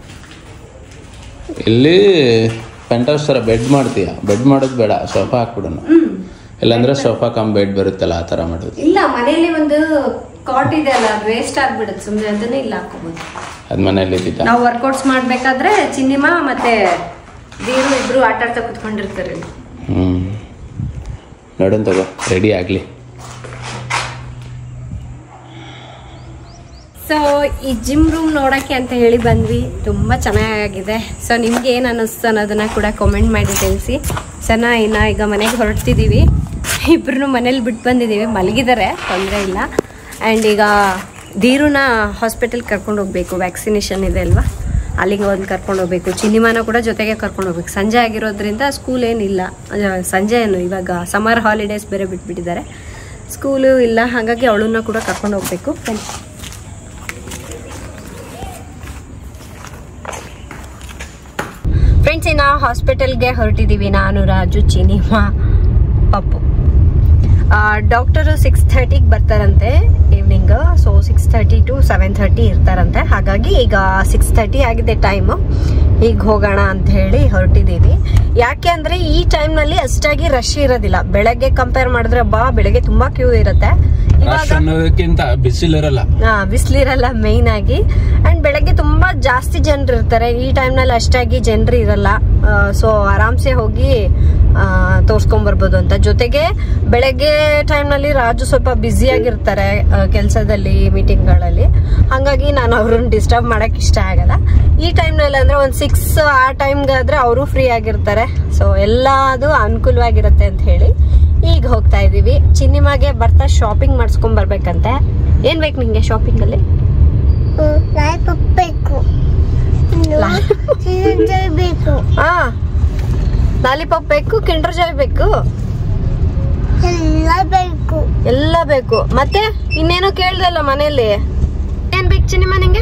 ಇಲ್ಲಿ ಪೆಂಟ್ ಹೌಸ್ ಥರ ಬೆಡ್ ಮಾಡ್ತೀಯ ಬೆಡ್ ಮಾಡೋದು ಬೇಡ ಸೋಫಾ ಹಾಕ್ಬಿಡೋಣ ಇಲ್ಲಾಂದ್ರೆ ಸೋಫಾ ಕಮ್ ಬೆಡ್ ಬರುತ್ತಲ್ಲ ಆ ಥರ ಮಾಡೋದು ಇಲ್ಲ ಮನೆಯಲ್ಲಿ ಒಂದು ಕಾಟ್ ಇದೆ ಅಲ್ಲ ಅದು ವೇಸ್ಟ್ ಆಗ್ಬಿಡುತ್ತೆ ಸುಮ್ಮನೆ ಅದನ್ನೇ ಇಲ್ಲ ಹಾಕೋಬಹುದು ಅದು ಮನೇಲಿ ಇದ್ದಿದ್ದ ನಾವು ವರ್ಕೌಟ್ಸ್ ಮಾಡ್ಬೇಕಾದ್ರೆ ಚಿನ್ನಿಮಾ ಮತ್ತೆ ದೀರು ಇಬ್ರು ಆಟ ಆಡ್ತಾ ಕುತ್ಕೊಂಡಿರ್ತಾರೆ ಇಲ್ಲಿ. ಹ್ಞೂ ನೋಡೋಣ ತಗೋ ರೆಡಿ ಆಗಲಿ ಸೊ ಈ ಜಿಮ್ ರೂಮ್ ನೋಡೋಕ್ಕೆ ಅಂತ ಹೇಳಿ ಬಂದ್ವಿ ತುಂಬ ಚೆನ್ನಾಗಿದೆ ಸೊ ನಿಮ್ಗೆ ಏನು ಅನ್ನಿಸ್ತು ಅನ್ನೋದನ್ನ ಕೂಡ ಕಾಮೆಂಟ್ ಮಾಡಿ ತಿಳಿಸಿ ಸರ್ ನಾ ಇನ್ನು ಈಗ ಮನೆಗೆ ಹೊರಡ್ತಿದ್ದೀವಿ ಇಬ್ಬರು ಮನೇಲಿ ಬಿಟ್ಟು ಬಂದಿದ್ದೀವಿ ಮಲಗಿದ್ದಾರೆ ತೊಂದರೆ ಇಲ್ಲ ಆ್ಯಂಡ್ ಈಗ ಧೀರುನ ಹಾಸ್ಪಿಟಲ್ ಕರ್ಕೊಂಡು ಹೋಗಬೇಕು ವ್ಯಾಕ್ಸಿನೇಷನ್ ಇದೆ ಅಲ್ವಾ ಅಲ್ಲಿಗೆ ಒಂದು ಕರ್ಕೊಂಡು ಹೋಗ್ಬೇಕು ಚಿನ್ನಿಮಾನ ಕೂಡ ಜೊತೆಗೆ ಕರ್ಕೊಂಡು ಹೋಗ್ಬೇಕು ಸಂಜೆ ಆಗಿರೋದ್ರಿಂದ ಸ್ಕೂಲ್ ಏನಿಲ್ಲ ಅಹ್, ಸಂಜೆ ಏನು ಇವಾಗ ಸಮ್ಮರ್ ಹಾಲಿಡೇಸ್ ಬೇರೆ ಬಿಟ್ಬಿಟ್ಟಿದ್ದಾರೆ ಸ್ಕೂಲು ಇಲ್ಲ ಹಾಗಾಗಿ ಅವಳನ್ನ ಕೂಡ ಕರ್ಕೊಂಡು ಹೋಗ್ಬೇಕು ಬನ್ನಿ. ಫ್ರೆಂಡ್ಸ್ ಇನ್ನು ಹಾಸ್ಪಿಟಲ್ಗೆ ಹೊರಟಿದ್ದೀವಿ ನಾನು ರಾಜು ಚಿನಿಮಾ ಪಪ್ಪು ಡಾಕ್ಟರು ಸಿಕ್ಸ್ ಥರ್ಟಿಗೆ ಬರ್ತಾರಂತೆ evening so six thirty to seven thirty ಇರ್ತಾರಂತೆ ಹಾಗಾಗಿ ಈಗ ಸಿಕ್ಸ್ ಥರ್ಟಿ ಆಗಿದೆ ಟೈಮು ಈಗ ಹೋಗೋಣ ಅಂತ ಹೇಳಿ ಹೊರಟಿದ್ದೀವಿ ಯಾಕೆ ಅಂದರೆ ಈ ಟೈಮ್ನಲ್ಲಿ ಅಷ್ಟಾಗಿ ರಶ್ ಇರೋದಿಲ್ಲ ಬೆಳಗ್ಗೆ ಕಂಪೇರ್ ಮಾಡಿದ್ರೆ ಬಾ ಬೆಳಗ್ಗೆ ತುಂಬ ಕ್ಯೂ ಇರುತ್ತೆ ರಶ್ ಇವಾಗ ಅನ್ನೋದಕ್ಕಿಂತ ಬಿಸಿಲಿರಲ್ಲ ಹಾ ಬಿಸಿಲಿರಲ್ಲ ಮೇಯ್ನ್ ಆಗಿ ಅಂಡ್ ಬೆಳಗ್ಗೆ ತುಂಬಾ ಜಾಸ್ತಿ ಜನರು ಇರ್ತಾರೆ ಈ ಟೈಮ್ನಲ್ಲಿ ಅಷ್ಟಾಗಿ ಜನರು ಇರಲ್ಲ ಸೊ ಆರಾಮ್ಸೆ ಹೋಗಿ ತೋರ್ಸ್ಕೊಂಬರ್ಬೋದು ಅಂತ ಜೊತೆಗೆ ಬೆಳಗ್ಗೆ ಟೈಮ್ನಲ್ಲಿ ರಾಜು ಸ್ವಲ್ಪ ಬ್ಯುಸಿ ಆಗಿರ್ತಾರೆ ಕೆಲಸದಲ್ಲಿ ಮೀಟಿಂಗ್ಗಳಲ್ಲಿ ಹಾಗಾಗಿ ನಾನು ಅವ್ರನ್ನ ಡಿಸ್ಟರ್ಬ್ ಮಾಡಕ್ ಇಷ್ಟ ಆಗಲ್ಲ ಈ ಟೈಮ್ನಲ್ಲಿ ಅಂದ್ರೆ ಒಂದು ಸಿಕ್ಸ್ ಆ ಟೈಮ್ಗಾದ್ರೆ ಅವರು ಫ್ರೀ ಆಗಿರ್ತಾರೆ ಸೊ ಎಲ್ಲದು ಅನುಕೂಲವಾಗಿರುತ್ತೆ ಅಂತ ಹೇಳಿ ಈಗ ಹೋಗ್ತಾ ಇದೀವಿ ಚಿನ್ನಿಮಾಗೆ ಬರ್ತಾ ಶಾಪಿಂಗ್ ಮಾಡಿಸ್ಕೊಂಡ್ ಬರ್ಬೇಕಂತೆ ಏನ್ ಬೇಕು ನಿಂಗೆ ಶಾಪಿಂಗ್ ಅಲ್ಲಿ ಬೇಕು ಬೇಕು ಹಾ ಲಾಲಿಪಾಪ್ ಬೇಕು ಕಿಂಡರ್ ಜಾಯ್ ಬೇಕು ಎಲ್ಲ ಬೇಕು ಎಲ್ಲ ಬೇಕು ಮತ್ತೆ ಇನ್ನೇನೋ ಕೇಳ್ದಲ್ಲ ಮನೆಯಲ್ಲಿ ಏನ್ ಬೇಕು ಚಿನ್ನಿಮಾ ನಿಂಗೆ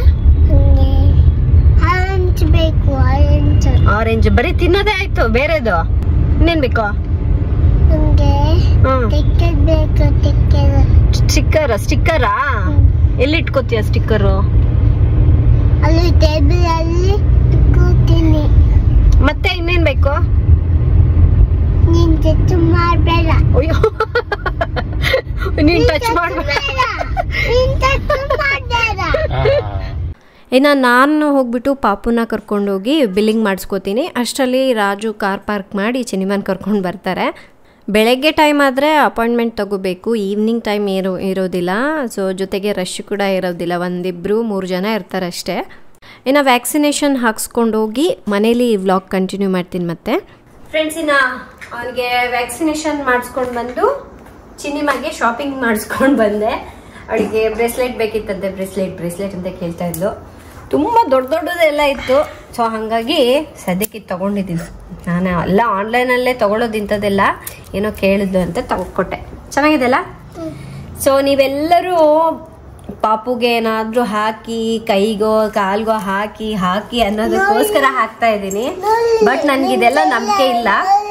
ಆರೆಂಜ್ ಬೇಕು ಆರೆಂಜ್ ಆರೆಂಜ್ ಬರೀ ತಿನ್ನೋದೇ ಆಯ್ತು ಬೇರೆದು ಇನ್ನೇನ್ ಬೇಕು ನಮ್ಗೆ ಹ್ಮ್ ಟಿಕೆಟ್ ಬೇಕು ಟಿಕೆಟ್ ಸ್ಟಿಕ್ಕರ್ ಸ್ಟಿಕ್ಕರಾ ಎಲ್ಲಿ ಇಟ್ಕೋತೀಯ ಸ್ಟಿಕ್ಕರು ಅಲ್ಲಿ ಟೇಬಲ್ ಅಲ್ಲಿ ಕೂತೀನಿ ಮತ್ತೆ ಇನ್ನೇನ್ ಬೇಕು ನೀನ್ ಟಚ್ ಮಾಡಬೇಡ ಅಯ್ಯೋ ನೀನ್ ಟಚ್ ಮಾಡ್ಬೇಡ ನೀನ್ ಟಚ್ ಮಾಡಬೇಡ ಇನ್ನು ನಾನು ಹೋಗ್ಬಿಟ್ಟು ಪಾಪುನ ಕರ್ಕೊಂಡೋಗಿ ಬಿಲ್ಲಿಂಗ್ ಮಾಡಿಸ್ಕೋತೀನಿ ಅಷ್ಟರಲ್ಲಿ ರಾಜು ಕಾರ್ ಪಾರ್ಕ್ ಮಾಡಿ ಚಿನಿಮಾನ್ ಕರ್ಕೊಂಡು ಬರ್ತಾರೆ ಬೆಳಗ್ಗೆ ಟೈಮ್ ಆದರೆ ಅಪಾಯಿಂಟ್ಮೆಂಟ್ ತಗೋಬೇಕು ಈವ್ನಿಂಗ್ ಟೈಮ್ ಇರೋ ಇರೋದಿಲ್ಲ ಸೊ ಜೊತೆಗೆ ರಶ್ ಕೂಡ ಇರೋದಿಲ್ಲ ಒಂದಿಬ್ಬರು ಮೂರು ಜನ ಇರ್ತಾರೆ ಅಷ್ಟೇ ಇನ್ನು ವ್ಯಾಕ್ಸಿನೇಷನ್ ಹಾಕ್ಸ್ಕೊಂಡು ಹೋಗಿ ಮನೇಲಿ ವ್ಲಾಗ್ ಕಂಟಿನ್ಯೂ ಮಾಡ್ತೀನಿ ಮತ್ತೆ ಫ್ರೆಂಡ್ಸ್ ಇನ್ನು ಅವನಿಗೆ ವ್ಯಾಕ್ಸಿನೇಷನ್ ಮಾಡಿಸ್ಕೊಂಡು ಬಂದು ಚಿನಿಮಾಗೆ ಶಾಪಿಂಗ್ ಮಾಡಿಸ್ಕೊಂಡು ಬಂದೆ ಅವಳಿಗೆ ಬ್ರೇಸ್ಲೆಟ್ ಬೇಕಿತ್ತಂತೆ ಬ್ರೇಸ್ಲೆಟ್ ಬ್ರೇಸ್ಲೆಟ್ ಅಂತ ಕೇಳ್ತಾ ಇದ್ಲು ತುಂಬ ದೊಡ್ಡ ದೊಡ್ಡದೆಲ್ಲ ಇತ್ತು ಸೊ ಹಾಗಾಗಿ ಸದ್ಯಕ್ಕೆ ಇದು ತಗೊಂಡಿದ್ದೀನಿ ನಾನು ಎಲ್ಲ ಆನ್ಲೈನಲ್ಲೇ ತಗೊಳ್ಳೋದು ಇಂಥದ್ದೆಲ್ಲ ಏನೋ ಕೇಳಿದ್ಲು ಅಂತ ತಗೊಕೊಟ್ಟೆ ಚೆನ್ನಾಗಿದೆಲ್ಲ ಸೊ ನೀವೆಲ್ಲರೂ ಪಾಪುಗೆ ಏನಾದ್ರೂ ಹಾಕಿ ಕೈಗೋ ಕಾಲ್ಗೋ ಹಾಕಿ ಹಾಕಿ ಅನ್ನೋದಕ್ಕೋಸ್ಕರ ಹಾಕ್ತಾ ಇದ್ದೀನಿ ಬಟ್ ನನ್ಗಿದೆಲ್ಲ ನಂಬಿಕೆ ಇಲ್ಲ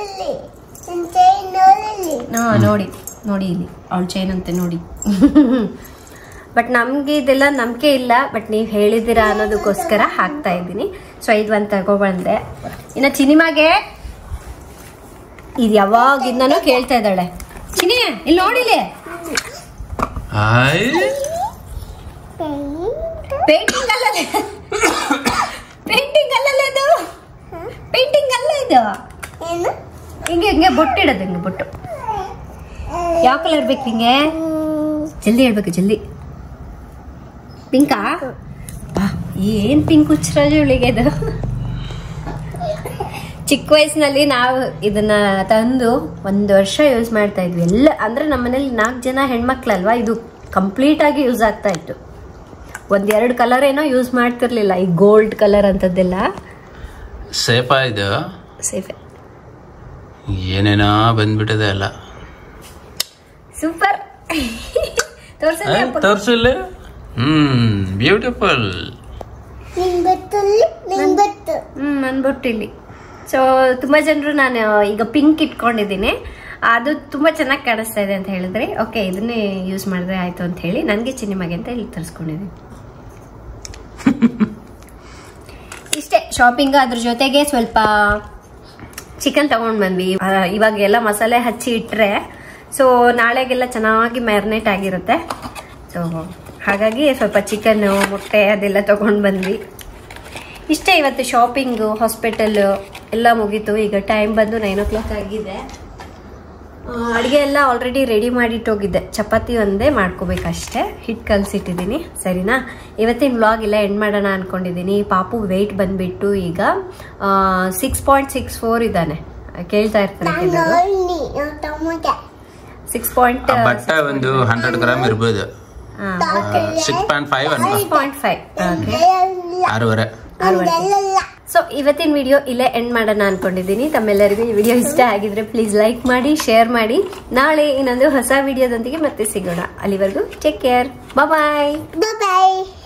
ಹಾ ನೋಡಿ ನೋಡಿ ಇಲ್ಲಿ ಅವಳ ಚೈನ್ ಅಂತೆ ನೋಡಿ ಬಟ್ ನಮ್ಗೆ ಇದೆಲ್ಲ ನಂಬಿಕೆ ಇಲ್ಲ ಬಟ್ ನೀವು ಹೇಳಿದ್ದೀರಾ ಅನ್ನೋದಕ್ಕೋಸ್ಕರ ಹಾಕ್ತಾ ಇದ್ದೀನಿ ಸೊ ಇದು ಒಂದು ತಗೊಬಂದೆ ಇನ್ನು ಚಿನಿಮಾಗೆ ಇದು ಯಾವಾಗಿಂದನೂ ಕೇಳ್ತಾ ಇದ್ದಾಳೆ ಚಿನಿ ಇಲ್ಲಿ ನೋಡಿಲಿ ಆಯ್ ಪೇಂಟಿಂಗ್ ಅಲ್ಲದೆ ಪೇಂಟಿಂಗ್ ಅಲ್ಲಲ್ಲ ಇದು ಪೇಂಟಿಂಗ್ ಅಲ್ಲ ಇದು ಏನು ಹಿಂಗೆ ಹಿಂಗೆ ಬೊಟ್ಟಿಡೋದು ಹಿಂಗೆ ಬೊಟ್ಟು ಯಾವ ಕಲರ್ ಬೇಕು ಹಿಂಗೆ ಜಲ್ದಿ ಹೇಳ್ಬೇಕು ಜಲ್ದಿ ಪಿಂಕಾ ಬಾ ಏನ್ ಪಿಂಕ್ ಹುಚ್ಚರಾಜು ಇವಳಿಗೆ ಇದು ಚಿಕ್ಕ ವಯಸ್ಸಿನಲ್ಲಿ ನಾವು ಇದನ್ನ ತಂದು ಒಂದು ವರ್ಷ ಯೂಸ್ ಮಾಡ್ತಾ ಇದ್ವಿ ಎಲ್ಲ ಅಂದ್ರೆ ನಮ್ಮನೇಲಿ ನಾಲ್ಕು ಜನ ಹೆಣ್ಮಕ್ಳಲ್ವಾ ಇದು ಕಂಪ್ಲೀಟ್ ಆಗಿ ಯೂಸ್ ಆಗ್ತಾ ಇತ್ತು ಒಂದೆರಡು ಕಲರ್ ಏನೋ ಯೂಸ್ ಮಾಡ್ತಿರ್ಲಿಲ್ಲ ಈ ಗೋಲ್ಡ್ ಕಲರ್ ಅಂತದ್ದೆಲ್ಲ ಸೇಫಾ ಇದು ಸೇಫೆ ಏನೇನೋ ಬಂದ್ಬಿಟ್ಟಿದೆ ಎಲ್ಲ ಸೂಪರ್ ತೋರ್ಸಲ್ಲ ತೋರ್ಸಿಲ್ಲ ಹ್ಮ್ ಬ್ಯೂಟಿಫುಲ್ ನಿಂಗ್ ಗೊತ್ತಲ್ಲಿ ನಿಂಗ್ ಗೊತ್ತು ಹ್ಮ್ ಅನ್ಬಿಟ್ಟಿಲ್ಲಿ ಸೊ ತುಂಬಾ ಜನರು ನಾನು ಈಗ ಪಿಂಕ್ ಇಟ್ಕೊಂಡಿದ್ದೀನಿ ಅದು ತುಂಬಾ ಚೆನ್ನಾಗಿ ಕಾಣಿಸ್ತಾ ಇದೆ ಅಂತ ಹೇಳಿದ್ರೆ ಓಕೆ ಇದನ್ನೇ ಯೂಸ್ ಮಾಡಿದ್ರೆ ಆಯ್ತು ಅಂತ ಹೇಳಿ ನನಗೆ ಚಿನ್ನಿಮಗೆ ಅಂತ ಇಲ್ಲಿ ತರಿಸ್ಕೊಂಡಿದ್ದೀನಿ ಇಷ್ಟೇ ಶಾಪಿಂಗ್ ಅದ್ರ ಜೊತೆಗೆ ಸ್ವಲ್ಪ ಚಿಕನ್ ತಗೊಂಡ್ ಬಂದ್ವಿ ಆ, ಇವಾಗ ಎಲ್ಲ ಮಸಾಲೆ ಹಚ್ಚಿ ಇಟ್ರೆ ಸೊ ನಾಳೆಗೆಲ್ಲ ಚೆನ್ನಾಗಿ ಮ್ಯಾರಿನೇಟ್ ಆಗಿರುತ್ತೆ ಸೊ ಹಾಗಾಗಿ ಸ್ವಲ್ಪ ಚಿಕನ್ ಮೊಟ್ಟೆ ಅದೆಲ್ಲ ತಗೊಂಡ್ ಬಂದ್ವಿ ಇಷ್ಟೇ ಇವತ್ತು ಶಾಪಿಂಗು ಹಾಸ್ಪಿಟಲ್ ಎಲ್ಲ ಮುಗೀತು ಈಗ ಟೈಮ್ ಬಂದು ನೈನ್ ಓ ಕ್ಲಾಕ್ ಆಗಿದೆ ಅಡುಗೆ ಎಲ್ಲ ಆಲ್ರೆಡಿ ರೆಡಿ ಮಾಡಿಟ್ಟೋಗಿದ್ದೆ ಚಪಾತಿ ಒಂದೇ ಮಾಡ್ಕೋಬೇಕಷ್ಟೇ ಹಿಟ್ಟು ಕಲಸಿಟ್ಟಿದ್ದೀನಿ ಸರಿನಾ ಇವತ್ತಿನ ವ್ಲಾಗ್ ಎಲ್ಲ ಎಂಡ್ ಮಾಡೋಣ ಅನ್ಕೊಂಡಿದ್ದೀನಿ ಪಾಪು ವೆಯ್ಟ್ ಬಂದ್ಬಿಟ್ಟು ಈಗ ಸಿಕ್ಸ್ ಪಾಯಿಂಟ್ ಸಿಕ್ಸ್ ಫೋರ್ ಇದ್ದಾನೆ ಕೇಳ್ತಾ ಇರ್ತಾರೆ ಕೆಲವರು ನೋಡಿ ಟೊಮೊಟೊ ಸಿಕ್ಸ್ ಪಾಯಿಂಟ್ ಆ ಬಟ್ಟೆ ಒಂದು ಹಂಡ್ರೆಡ್ ಗ್ರಾಮ್ ಇರ್ಬೋದು ಓಕೆ ಸಿಕ್ಸ್ ಪಾಯಿಂಟ್ ಫೈವ್ ಅನ್ಕೋ ಸಿಕ್ಸ್ ಪಾಯಿಂಟ್ ಫೈವ್ ಓಕೆ ಆರೂವರೆ ಒಂದೆಲ್ಲ ಸೊ ಇವತ್ತಿನ ವಿಡಿಯೋ ಇಲ್ಲೇ ಎಂಡ್ ಮಾಡೋಣ ಅನ್ಕೊಂಡಿದ್ದೀನಿ ತಮ್ಮೆಲ್ಲರಿಗೂ ಈ ವಿಡಿಯೋ ಇಷ್ಟ ಆಗಿದ್ರೆ ಪ್ಲೀಸ್ ಲೈಕ್ ಮಾಡಿ ಶೇರ್ ಮಾಡಿ ನಾಳೆ ಇನ್ನೊಂದು ಹೊಸ ವಿಡಿಯೋದೊಂದಿಗೆ ಮತ್ತೆ ಸಿಗೋಣ ಅಲ್ಲಿವರೆಗೂ ಟೇಕ್ ಕೇರ್ ಬಾಯ್ ಬಾಯ್